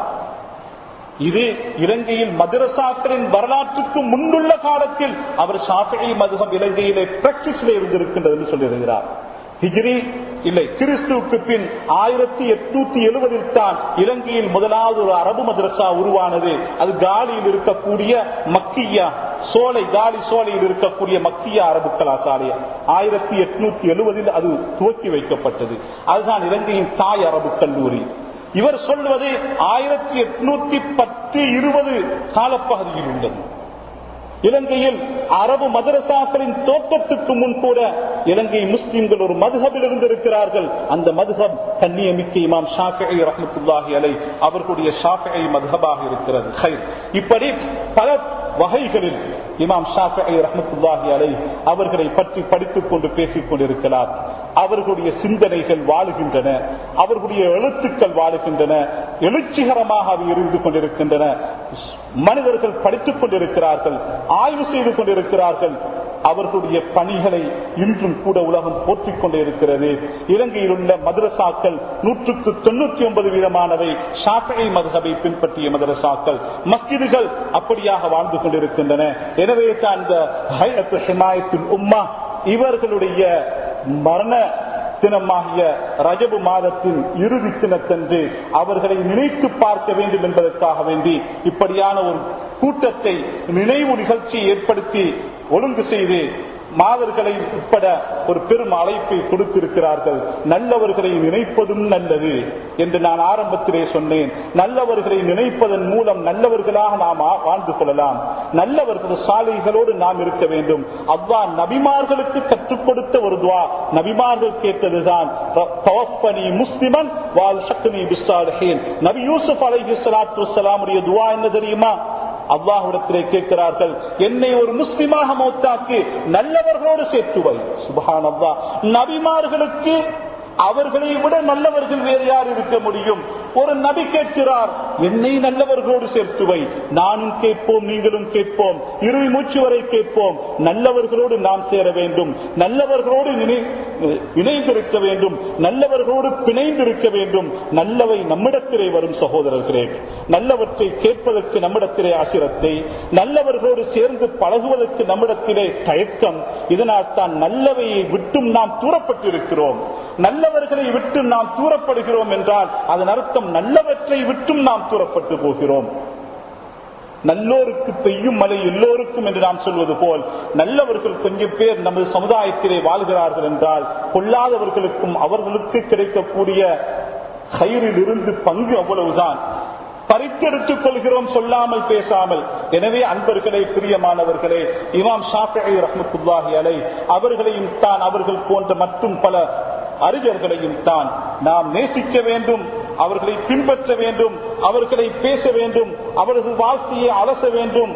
இது இலங்கையில் மதரசாக்களின் வரலாற்றுக்கு முன்னுள்ள காலத்தில் அவர் ஷாஃபி மதுகம் இலங்கையிலே பிராக்டிஸ்ல இருந்திருக்கின்றது என்று சொல்லியிருக்கிறார் ஹிஜ்ரி இல்லை கிறிஸ்துவுக்கு பின் ஆயிரத்தி எட்நூத்தி எழுபதில் தான் இலங்கையில் முதலாவது ஒரு அரபு மதரசா உருவானது அது காலியில் இருக்கக்கூடிய மக்கியா சோலை காலி சோலையில் இருக்கக்கூடிய மக்கிய அரபு கலாசாலை ஆயிரத்தி எட்நூத்தி எழுபதில் அது துவக்கி வைக்கப்பட்டது அதுதான் இலங்கையின் தாய் அரபு கல்லூரி இவர் சொல்வது ஆயிரத்தி எட்நூத்தி பத்து இருபது காலப்பகுதியில் உள்ளது இலங்கையில் அரபு மதரசாக்களின் தோற்றத்துக்கு முன் கூட இலங்கை முஸ்லிம்கள் ஒரு மதுகபில் இருந்திருக்கிறார்கள் அந்த மதுகப் கண்ணியமிக்க இமாம் ஷாஃபி ரஹமத்துல்லாஹி அலை அவர்களுடைய ஷாஃபி மதுகபாக இருக்கிறது இப்படி பல வகைகளில் இமாம் ஷாஃபி ரஹமத்துல்லாஹி அலை அவர்களை பற்றி படித்துக் கொண்டு பேசிக் கொண்டிருக்கிறார் அவர்களுடைய சிந்தனைகள் வாழுகின்றன அவர்களுடைய எழுத்துக்கள் வாழுகின்றன எழுச்சிகரமாக அவை இருந்து கொண்டிருக்கின்றன மனிதர்கள் படித்துக் கொண்டிருக்கிறார்கள் ஆய்வு செய்து கொண்டிருக்கிறார்கள் அவர்களுடைய பணிகளை இன்றும் கூட உலகம் போற்றிக் கொண்டே இருக்கிறது இலங்கையில் உள்ள மதரசாக்கள் நூற்றுக்கு தொண்ணூத்தி ஒன்பது வீதமானவை ஷாஃபை மதுகபை பின்பற்றிய மதரசாக்கள் மஸ்ஜிதுகள் அப்படியாக வாழ்ந்து கொண்டிருக்கின்றன எனவே தான் இந்த ஹையத்து ஹிமாயத்தின் உம்மா இவர்களுடைய மரண தினமாகிய ரஜபு மாதத்தின் இறுதி தினத்தன்று அவர்களை நினைத்து பார்க்க வேண்டும் என்பதற்காக வேண்டி இப்படியான ஒரு கூட்டத்தை நினைவு நிகழ்ச்சியை ஏற்படுத்தி ஒழுங்கு செய்து மாதர்களை உட்பட ஒரு பெரும் அழைப்பை கொடுத்திருக்கிறார்கள் நல்லவர்களை நினைப்பதும் நல்லது என்று நான் ஆரம்பத்திலே சொன்னேன் நல்லவர்களை நினைப்பதன் மூலம் நல்லவர்களாக நாம் வாழ்ந்து கொள்ளலாம் நல்லவர்கள் சாலைகளோடு நாம் இருக்க வேண்டும் அவ்வா நபிமார்களுக்கு கற்றுக் கொடுத்த ஒரு துவா நபிமார்கள் கேட்டதுதான் முஸ்லிமன் வால் சக்னி பிஸ்தாலஹீன் நபி யூசுப் அலைஹி ஸலாத்து வஸலாமுடைய துவா என்ன தெரியுமா அல்லாஹுடத்திலே கேட்கிறார்கள் என்னை ஒரு முஸ்லிமாக மௌத்தாக்கு நல்லவர்களோடு சேர்த்துவை சுபஹான் அல்லா நபிமார்களுக்கு அவர்களை விட நல்லவர்கள் வேறு யார் இருக்க முடியும் ஒரு நபி கேட்கிறார் என்னை நல்லவர்களோடு சேர்த்து வை நானும் கேட்போம் நீங்களும் கேட்போம் இறுதி மூச்சு வரை கேட்போம் நல்லவர்களோடு நாம் சேர வேண்டும் நல்லவர்களோடு நினை- இணைந்திருக்க வேண்டும் நல்லவர்களோடு பிணைந்திருக்க வேண்டும் நல்லவை நம்மிடத்திலே வரும் சகோதரர்களே நல்லவற்றை கேட்பதற்கு நம்மிடத்திலே ஆசிரத்தை நல்லவர்களோடு சேர்ந்து பழகுவதற்கு நம்மிடத்திலே தயக்கம் இதனால் தான் நல்லவையை விட்டும் நாம் தூரப்பட்டிருக்கிறோம் நல்லவர்களை விட்டு நாம் தூரப்படுகிறோம் என்றால் அதன் அர்த்தம் நல்லவற்றை விட்டும் நாம் தூரப்பட்டு போகிறோம் நல்லோருக்கு பெய்யும் மழை எல்லோருக்கும் என்று நாம் சொல்வது போல் நல்லவர்கள் கொஞ்சம் பேர் நமது சமுதாயத்திலே வாழ்கிறார்கள் என்றால் கொள்ளாதவர்களுக்கும் அவர்களுக்கு கிடைக்கக்கூடிய கயிறில் இருந்து பங்கு அவ்வளவுதான் பறித்தெடுத்துக் கொள்கிறோம் சொல்லாமல் பேசாமல் எனவே அன்பர்களே பிரியமானவர்களே இமாம் ஷாஃபி ரஹமத்துல்லாஹி அலை அவர்களையும் தான் அவர்கள் போன்ற மற்றும் பல அறிஞர்களையும் தான் நாம் நேசிக்க வேண்டும் அவர்களை பின்பற்ற வேண்டும் அவர்களை பேச வேண்டும் அவரது வாழ்க்கையை அலச வேண்டும்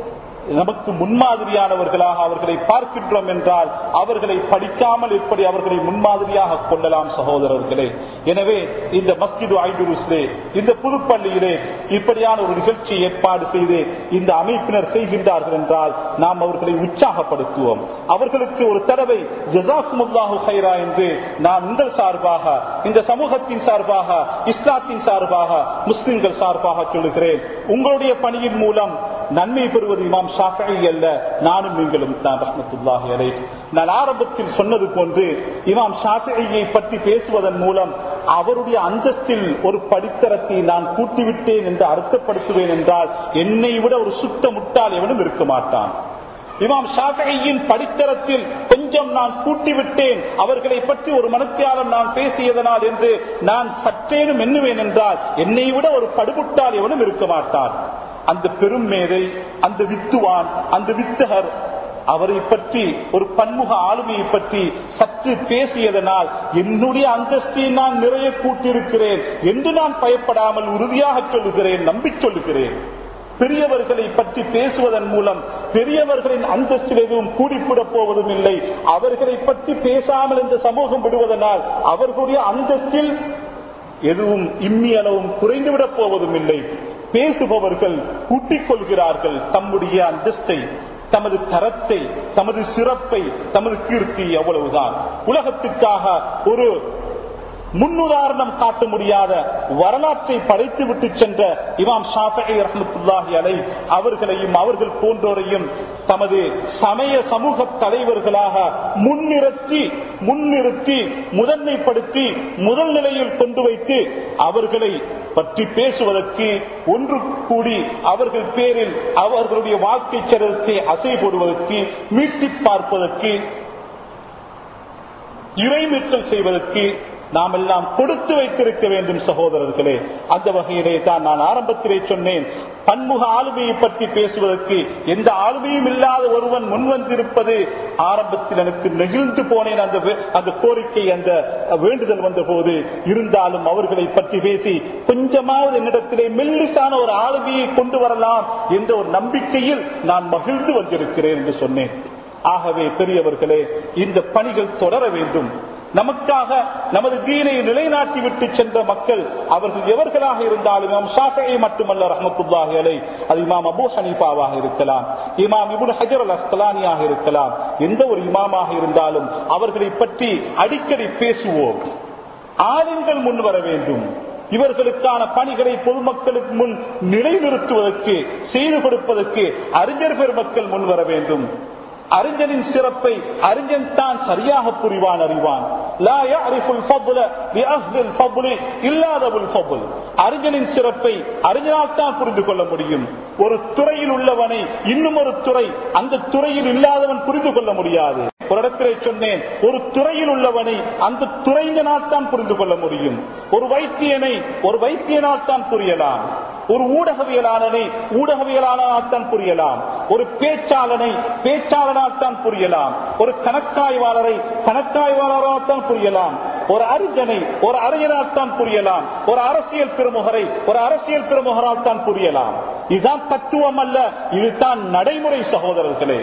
நமக்கு முன்மாதிரியானவர்களாக அவர்களை பார்க்கின்றோம் என்றால் அவர்களை படிக்காமல் எப்படி அவர்களை முன்மாதிரியாக கொள்ளலாம் சகோதரர்களே எனவே இந்த மஸ்ஜிது ஐதுருஸ்லே இந்த புதுப்பள்ளியிலே இப்படியான ஒரு நிகழ்ச்சி ஏற்பாடு செய்து இந்த அமைப்பினர் செய்கின்றார்கள் என்றால் நாம் அவர்களை உற்சாகப்படுத்துவோம் அவர்களுக்கு ஒரு தடவை ஜசாக்குமுல்லாஹு ஹைரா என்று நான் உங்கள் சார்பாக இந்த சமூகத்தின் சார்பாக இஸ்லாத்தின் சார்பாக முஸ்லிம்கள் சார்பாக சொல்லுகிறேன் உங்களுடைய பணியின் மூலம் நன்மை பெறுவது இமாம் ஷாஃபி அல்ல நானும் நீங்களும் தான் ரஹமத்துல்லாஹி அலை நான் ஆரம்பத்தில் சொன்னது போன்று இமாம் ஷாஃபியை பற்றி பேசுவதன் மூலம் அவருடைய அந்தஸ்தில் ஒரு படித்தரத்தை நான் கூட்டிவிட்டேன் என்று அர்த்தப்படுத்துவேன் என்றால் என்னை விட ஒரு சுத்த முட்டாள் எவனும் இருக்க மாட்டான் இமாம் ஷாஃபியின் படித்தரத்தில் கொஞ்சம் நான் கூட்டிவிட்டேன் அவர்களை பற்றி ஒரு மனத்தியாலம் நான் பேசியதனால் என்று நான் சற்றேனும் எண்ணுவேன் என்றால் என்னை விட ஒரு படுபுட்டால் எவனும் இருக்க மாட்டான் அந்த பெரும் மேதை அந்த வித்துவான் அந்த வித்தகர் அவரை பற்றி ஒரு பன்முக ஆளுமையை பற்றி சற்று பேசியதனால் என்னுடைய அந்தஸ்தை நான் நிறைய கூட்டியிருக்கிறேன் என்று நான் பயப்படாமல் உறுதியாக சொல்லுகிறேன் நம்பி சொல்லுகிறேன் பெரியவர்களை பற்றி பேசுவதன் மூலம் பெரியவர்களின் அந்தஸ்தில் எதுவும் கூடிவிட போவதும் இல்லை அவர்களை பற்றி பேசாமல் இந்த சமூகம் விடுவதனால் அவர்களுடைய அந்தஸ்தில் எதுவும் இம்மி அளவும் குறைந்துவிடப் போவதும் இல்லை பேசுபவர்கள் கூட்டிக் கொள்கிறார்கள் தம்முடைய அந்தஸ்தை தமது தரத்தை தமது சிறப்பை தமது கீர்த்தி அவ்வளவுதான் உலகத்துக்காக ஒரு முன்னுதாரணம் காட்ட முடியாத வரலாற்றை படைத்து விட்டு சென்ற இமாம் ஷாஃபி ரஹமத்துல்லாஹி அலை அவர்களையும் அவர்கள் போன்றோரையும் தமது சமய சமூக தலைவர்களாக முன்னிறுத்தி முன்னிறுத்தி முதன்மைப்படுத்தி முதல் நிலையில் கொண்டு வைத்து அவர்களை பற்றி பேசுவதற்கு ஒன்று கூடி அவர்கள் பேரில் அவர்களுடைய வாழ்க்கை சரிதத்தை அசை போடுவதற்கு மீட்டி பார்ப்பதற்கு இறைமீட்டல் செய்வதற்கு நாம் எல்லாம் கொடுத்து வைத்திருக்க வேண்டும் சகோதரர்களே அந்த வகையிலே தான் நான் ஆரம்பத்திலே சொன்னேன் பன்முக ஆளுமையை பற்றி பேசுவதற்கு எந்த ஆளுமையும் இல்லாத ஒருவன் முன்வந்திருப்பது ஆரம்பத்தில் எனக்கு நெகிழ்ந்து போனேன் அந்த வே- அந்த கோரிக்கை அந்த வேண்டுதல் வந்த போது இருந்தாலும் அவர்களை பற்றி பேசி கொஞ்சமாவது என்னிடத்திலே மெல்லிசான ஒரு ஆளுமையை கொண்டு வரலாம் என்ற ஒரு நம்பிக்கையில் நான் மகிழ்ந்து வந்திருக்கிறேன் என்று சொன்னேன் ஆகவே பெரியவர்களே இந்த பணிகள் தொடர வேண்டும் நமக்காக நமது தீனை நிலைநாட்டி விட்டு சென்ற மக்கள் அவர்கள் எவர்களாக இருந்தாலும் இமாம் ஷாஃபியை மட்டுமல்ல ரஹமத்துல்லாஹி அலை அது இமாம் அபூ ஹனீஃபாவாக இருக்கலாம் இமாம் இபுன் ஹஜர் அல் அஸ்கலானியாக இருக்கலாம் எந்த ஒரு இமாமாக இருந்தாலும் அவர்களை பற்றி அடிக்கடி பேசுவோம் ஆளுங்கள் முன் வர வேண்டும் இவர்களுக்கான பணிகளை பொதுமக்களுக்கு முன் நிலைநிறுத்துவதற்கு செய்து கொடுப்பதற்கு அறிஞர் பெருமக்கள் முன் வர வேண்டும் அறிஞனின் சிறப்பை அறிஞன் தான் சரியாக புரிவான் அறிவான் லா யஅரிஃபுல் ஃபضல பிஅஹ்லில் ஃபضل இல்லாதவுல் ஃபضل அறிஞனின் சிறப்பை அறிஞனால் தான் புரிந்து கொள்ள முடியும் ஒரு துறையில் உள்ளவனை இன்னும் ஒரு துறை அந்த துறையில் இல்லாதவன் புரிந்து கொள்ள முடியாது ஒரு இடத்திலே சொன்னேன் ஒரு துறையில் உள்ளவனை அந்த துறையினால் தான் புரிந்து கொள்ள முடியும் ஒரு வைத்தியனை ஒரு வைத்தியனால் தான் புரியலாம் ஒரு ஊடகவியலாளனை ஊடகவியலாளனால் தான் புரியலாம் ஒரு பேச்சாளனை பேச்சாளனால் தான் புரியலாம் ஒரு கணக்காய்வாளரை கணக்காய்வாளரால் தான் புரியலாம் ஒரு அறிஞனை ஒரு அறிஞரால் தான் புரியலாம் ஒரு அரசியல் பிரமுகரை ஒரு அரசியல் பிரமுகரால் தான் புரியலாம் இதுதான் தத்துவம் அல்ல இதுதான் நடைமுறை சகோதரர்களே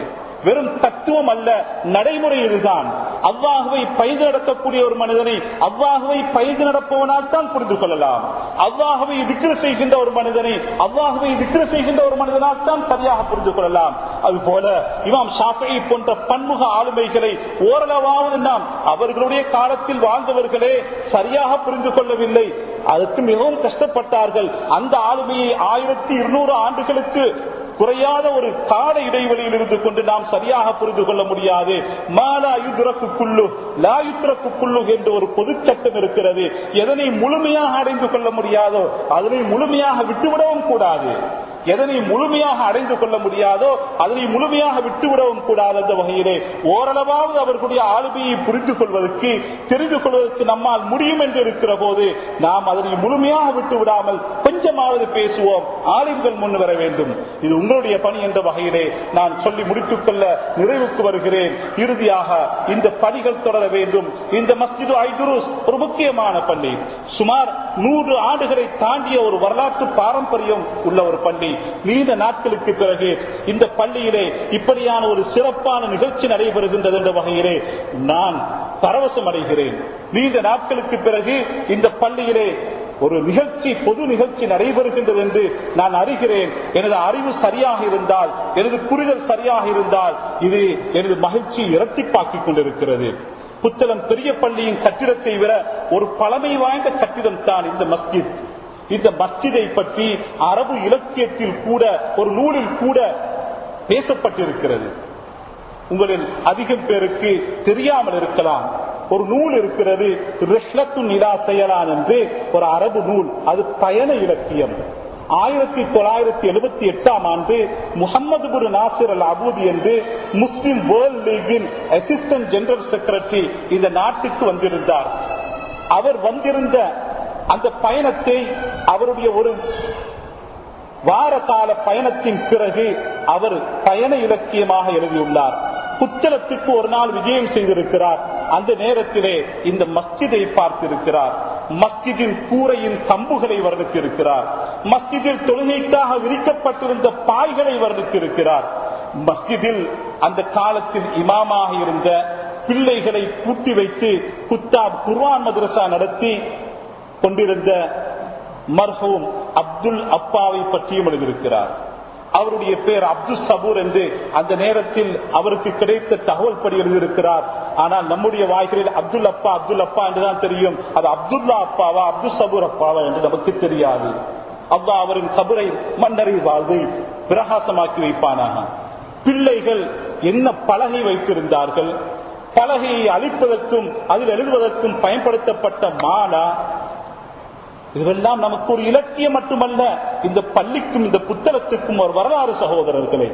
வெறும் தத்துவம் அல்ல நடைமுறை இதுதான் அவ்வாகவை பைது நடக்கக்கூடிய ஒரு மனிதனை அவ்வாகவை பைது நடப்பவனால் தான் புரிந்து கொள்ளலாம் அவ்வாகவை திக்ர செய்கின்ற ஒரு மனிதனை அவ்வாகவை திக்ர செய்கின்ற ஒரு மனிதனால் தான் சரியாக புரிந்து கொள்ளலாம் அதுபோல இமாம் ஷாஃபி போன்ற பன்முக ஆளுமைகளை ஓரளவாவது நாம் அவர்களுடைய காலத்தில் வாழ்ந்தவர்களே சரியாக புரிந்து கொள்ளவில்லை அதற்கு மிகவும் கஷ்டப்பட்டார்கள் அந்த ஆளுமையை ஆயிரத்தி இருநூறு ஆண்டுகளுக்கு குறையாத ஒரு கால இடைவெளியில் இருந்து கொண்டு நாம் சரியாக புரிந்து கொள்ள முடியாது மாலா யுத்ரக்கு குள்ளு லா யுத்ரக்கு குள்ளு என்ற ஒரு பொது சட்டம் இருக்கிறது எதனை முழுமையாக அடைந்து கொள்ள முடியாதோ அதனை முழுமையாக விட்டுவிடவும் கூடாது எதனை முழுமையாக அடைந்து கொள்ள முடியாதோ அதனை முழுமையாக விட்டுவிடவும் கூடாது அந்த வகையிலே ஓரளவாவது அவர்களுடைய ஆளுமையை புரிந்து கொள்வதற்கு தெரிந்து கொள்வதற்கு நம்மால் முடியும் என்று இருக்கிற போது நாம் அதனை முழுமையாக விட்டு விடாமல் கொஞ்சமாவது பேசுவோம் ஆலிம்கள் முன் வர வேண்டும் இது உங்களுடைய பணி என்ற வகையிலே நான் சொல்லி முடித்துக் கொள்ள நிறைவுக்கு வருகிறேன் இறுதியாக இந்த பணிகள் தொடர வேண்டும் இந்த மஸ்ஜிது ஐதுருஸ் ஒரு முக்கியமான பள்ளி சுமார் நூறு ஆண்டுகளை தாண்டிய ஒரு வரலாற்று பாரம்பரியம் உள்ள ஒரு பள்ளி நீண்ட நாட்களுக்கு பிறகு இந்த பள்ளியிலே இப்படியான ஒரு சிறப்பான நிகழ்ச்சி நடைபெறுகின்றது என்ற வகையிலே நான் பரவசம் அடைகிறேன் நீண்ட நாட்களுக்கு பிறகு இந்த பள்ளியிலே ஒரு நிகழ்ச்சி பொது நிகழ்ச்சி நடைபெறுகின்றது என்று நான் அறிகிறேன் எனது அறிவு சரியாக இருந்தால் எனது புரிதல் சரியாக இருந்தால் இது எனது மகிழ்ச்சி இரட்டிப்பாக்கிக் கொண்டிருக்கிறது புத்தளம் பெரிய பள்ளியின் கட்டிடத்தை விட ஒரு பழமை வாய்ந்த கட்டிடம் தான் இந்த மஸ்ஜித் இந்த மஸ்ஜிதை பற்றி அரபு இலக்கியத்தில் கூட ஒரு நூலில் கூட பேசப்பட்டிருக்கிறது உங்களில் அதிகம் பேருக்கு தெரியாமல் இருக்கலாம் ஒரு நூல் இருக்கிறது ரிஷ்லத்து நிலா செயலான் என்று ஒரு அரபு நூல் அது பயண இலக்கியம் ஆயிரத்தி தொள்ளாயிரத்தி எழுபத்தி எட்டாம் ஆண்டு முகமது குரு நாசிர் அல் அபூதி என்று முஸ்லிம் வேர்ல்ட் லீகின் அசிஸ்டன்ட் ஜெனரல் செக்ரட்டரி இந்த நாட்டுக்கு வந்திருந்தார் அவர் வந்திருந்த அந்த பயணத்தை அவருடைய ஒரு வார கால பயணத்தின் பிறகு அவர் பயண இலக்கியமாக எழுதியுள்ளார் புத்தளத்துக்கு ஒரு நாள் விஜயம் செய்திருக்கிறார் அந்த நேரத்திலே இந்த மஸ்ஜிதை பார்த்திருக்கிறார் மஸ்ஜிதின் கூரையின் கம்புகளை வர்ணித்திருக்கிறார் மஸ்ஜிதில் தொழுகைக்காக விரிக்கப்பட்டிருந்த பாய்களை வர்ணித்திருக்கிறார் மஸ்ஜிதில் அந்த காலத்தில் இமாமாக இருந்த பிள்ளைகளை பூட்டி வைத்து குத்தாப் குர்வான் மதரசா நடத்தி கொண்டிருந்த மர்ஹூம் அப்துல் அப்பாவை பற்றியும் எழுதியிருக்கிறார் அவருடைய பேர் அப்துல் சபூர் என்று அந்த நேரத்தில் அவருக்கு கிடைத்த தகவல் படி எழுதியிருக்கிறார் ஆனால் நம்முடைய வாய்களில் அப்துல் அப்பா அப்துல் அப்பா என்றுதான் தெரியும் அது அப்துல்லா அப்பாவா அப்துல் சபூர் அப்பாவா என்று நமக்கு தெரியாது அவ்வா அவரின் கபரை மன்னரை வாழ்வை பிரகாசமாக்கி வைப்பானாக பிள்ளைகள் என்ன பலகை வைத்திருந்தார்கள் பலகையை அழிப்பதற்கும் அதில் எழுதுவதற்கும் பயன்படுத்தப்பட்ட மாலா இதுவெல்லாம் நமக்கு ஒரு இலக்கியம் மட்டுமல்ல இந்த பள்ளிக்கும் இந்த புத்தகத்துக்கும் ஒரு வரலாறு சகோதரர்களே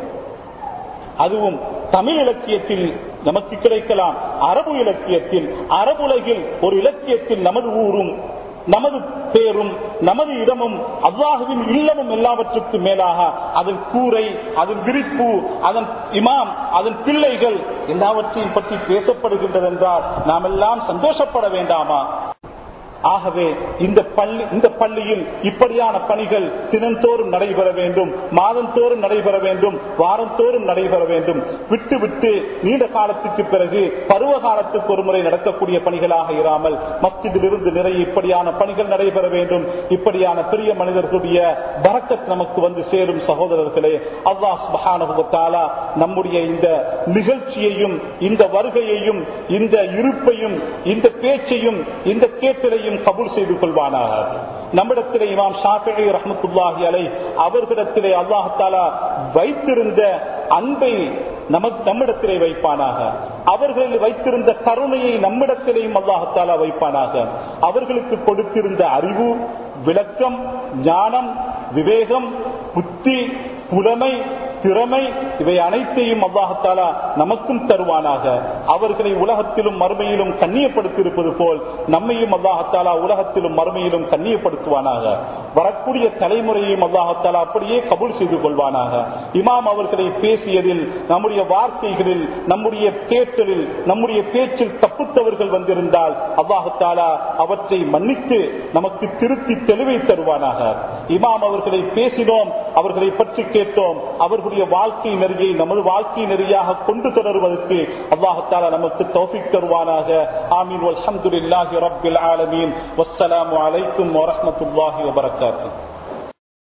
அதுவும் தமிழ் இலக்கியத்தில் நமக்கு கிடைக்கலாம் அரபு இலக்கியத்தில் அரபுலகில் ஒரு இலக்கியத்தில் நமது ஊரும் நமது பேரும் நமது இடமும் அல்லாஹுவின் இல்லமும் எல்லாவற்றுக்கும் மேலாக அதன் கூரை அதன் விரிப்பு அதன் இமாம் அதன் பிள்ளைகள் எல்லாவற்றையும் பற்றி பேசப்படுகின்றது என்றால் நாம் எல்லாம் சந்தோஷப்பட வேண்டாமா ஆகவே இந்த பள்ளி இந்த பள்ளியில் இப்படியான பணிகள் தினந்தோறும் நடைபெற வேண்டும் மாதந்தோறும் நடைபெற வேண்டும் வாரந்தோறும் நடைபெற வேண்டும் விட்டு விட்டு நீண்ட காலத்துக்கு பிறகு பருவ காலத்துக்கு ஒரு முறை நடக்கக்கூடிய பணிகளாக இராமல் மஸ்ஜிதில் இருந்து நிறைய இப்படியான பணிகள் நடைபெற வேண்டும் இப்படியான பெரிய மனிதர்களுடைய பறக்கத் நமக்கு வந்து சேரும் சகோதரர்களே அல்லாஹ் சுபஹானுபத்தாலா நம்முடைய இந்த நிகழ்ச்சியையும் இந்த வருகையையும் இந்த இருப்பையும் இந்த பேச்சையும் இந்த கேட்டலையும் கபூல் செய்து கொள்வானாக நம்மிடத்திலே இமாம் ஷாஃபி ரஹமத்துல்லாஹி அலை அவர்களிடத்திலே அல்லாஹாலா வைத்திருந்த அன்பை நமக்கு நம்மிடத்திலே வைப்பானாக அவர்கள் வைத்திருந்த கருணையை நம்மிடத்திலேயும் அல்லாஹாலா வைப்பானாக அவர்களுக்கு கொடுத்திருந்த அறிவு விளக்கம் ஞானம் விவேகம் புத்தி புலமை திறமை இவை அனைத்தையும் அல்லாஹத்தாலா நமக்கும் தருவானாக அவர்களை உலகத்திலும் மறுமையிலும் கண்ணியப்படுத்தியிருப்பது போல் நம்மையும் அல்லாஹத்தாலா உலகத்திலும் மறுமையிலும் கண்ணியப்படுத்துவானாக வரக்கூடிய தலைமுறையையும் அல்லாஹத்தாலா அப்படியே கபூல் செய்து கொள்வானாக இமாம் அவர்களை பேசியதில் நம்முடைய வார்த்தைகளில் நம்முடைய கேட்டலில் நம்முடைய பேச்சில் தப்பு தப்பு தவறுகள் வந்திருந்தால் அல்லாஹு தாலா அவற்றை மன்னித்து நமக்கு திருத்தி தெளிவை தருவானாக இமாம் அவர்களை பேசினோம் அவர்களை பற்றி கேட்டோம் அவர்களுடைய வாழ்க்கை நெறியை நமது வாழ்க்கை நெறியாக கொண்டு தொடர்வதற்கு அல்லாஹு தாலா நமக்கு தௌஃபிக் தருவானாக ஆமீன் அல்ஹம்துலில்லாஹி ரப்பில் ஆலமீன் வஸ்ஸலாமு அலைக்கும் வரஹ்மத்துல்லாஹி வபரகாத்துஹு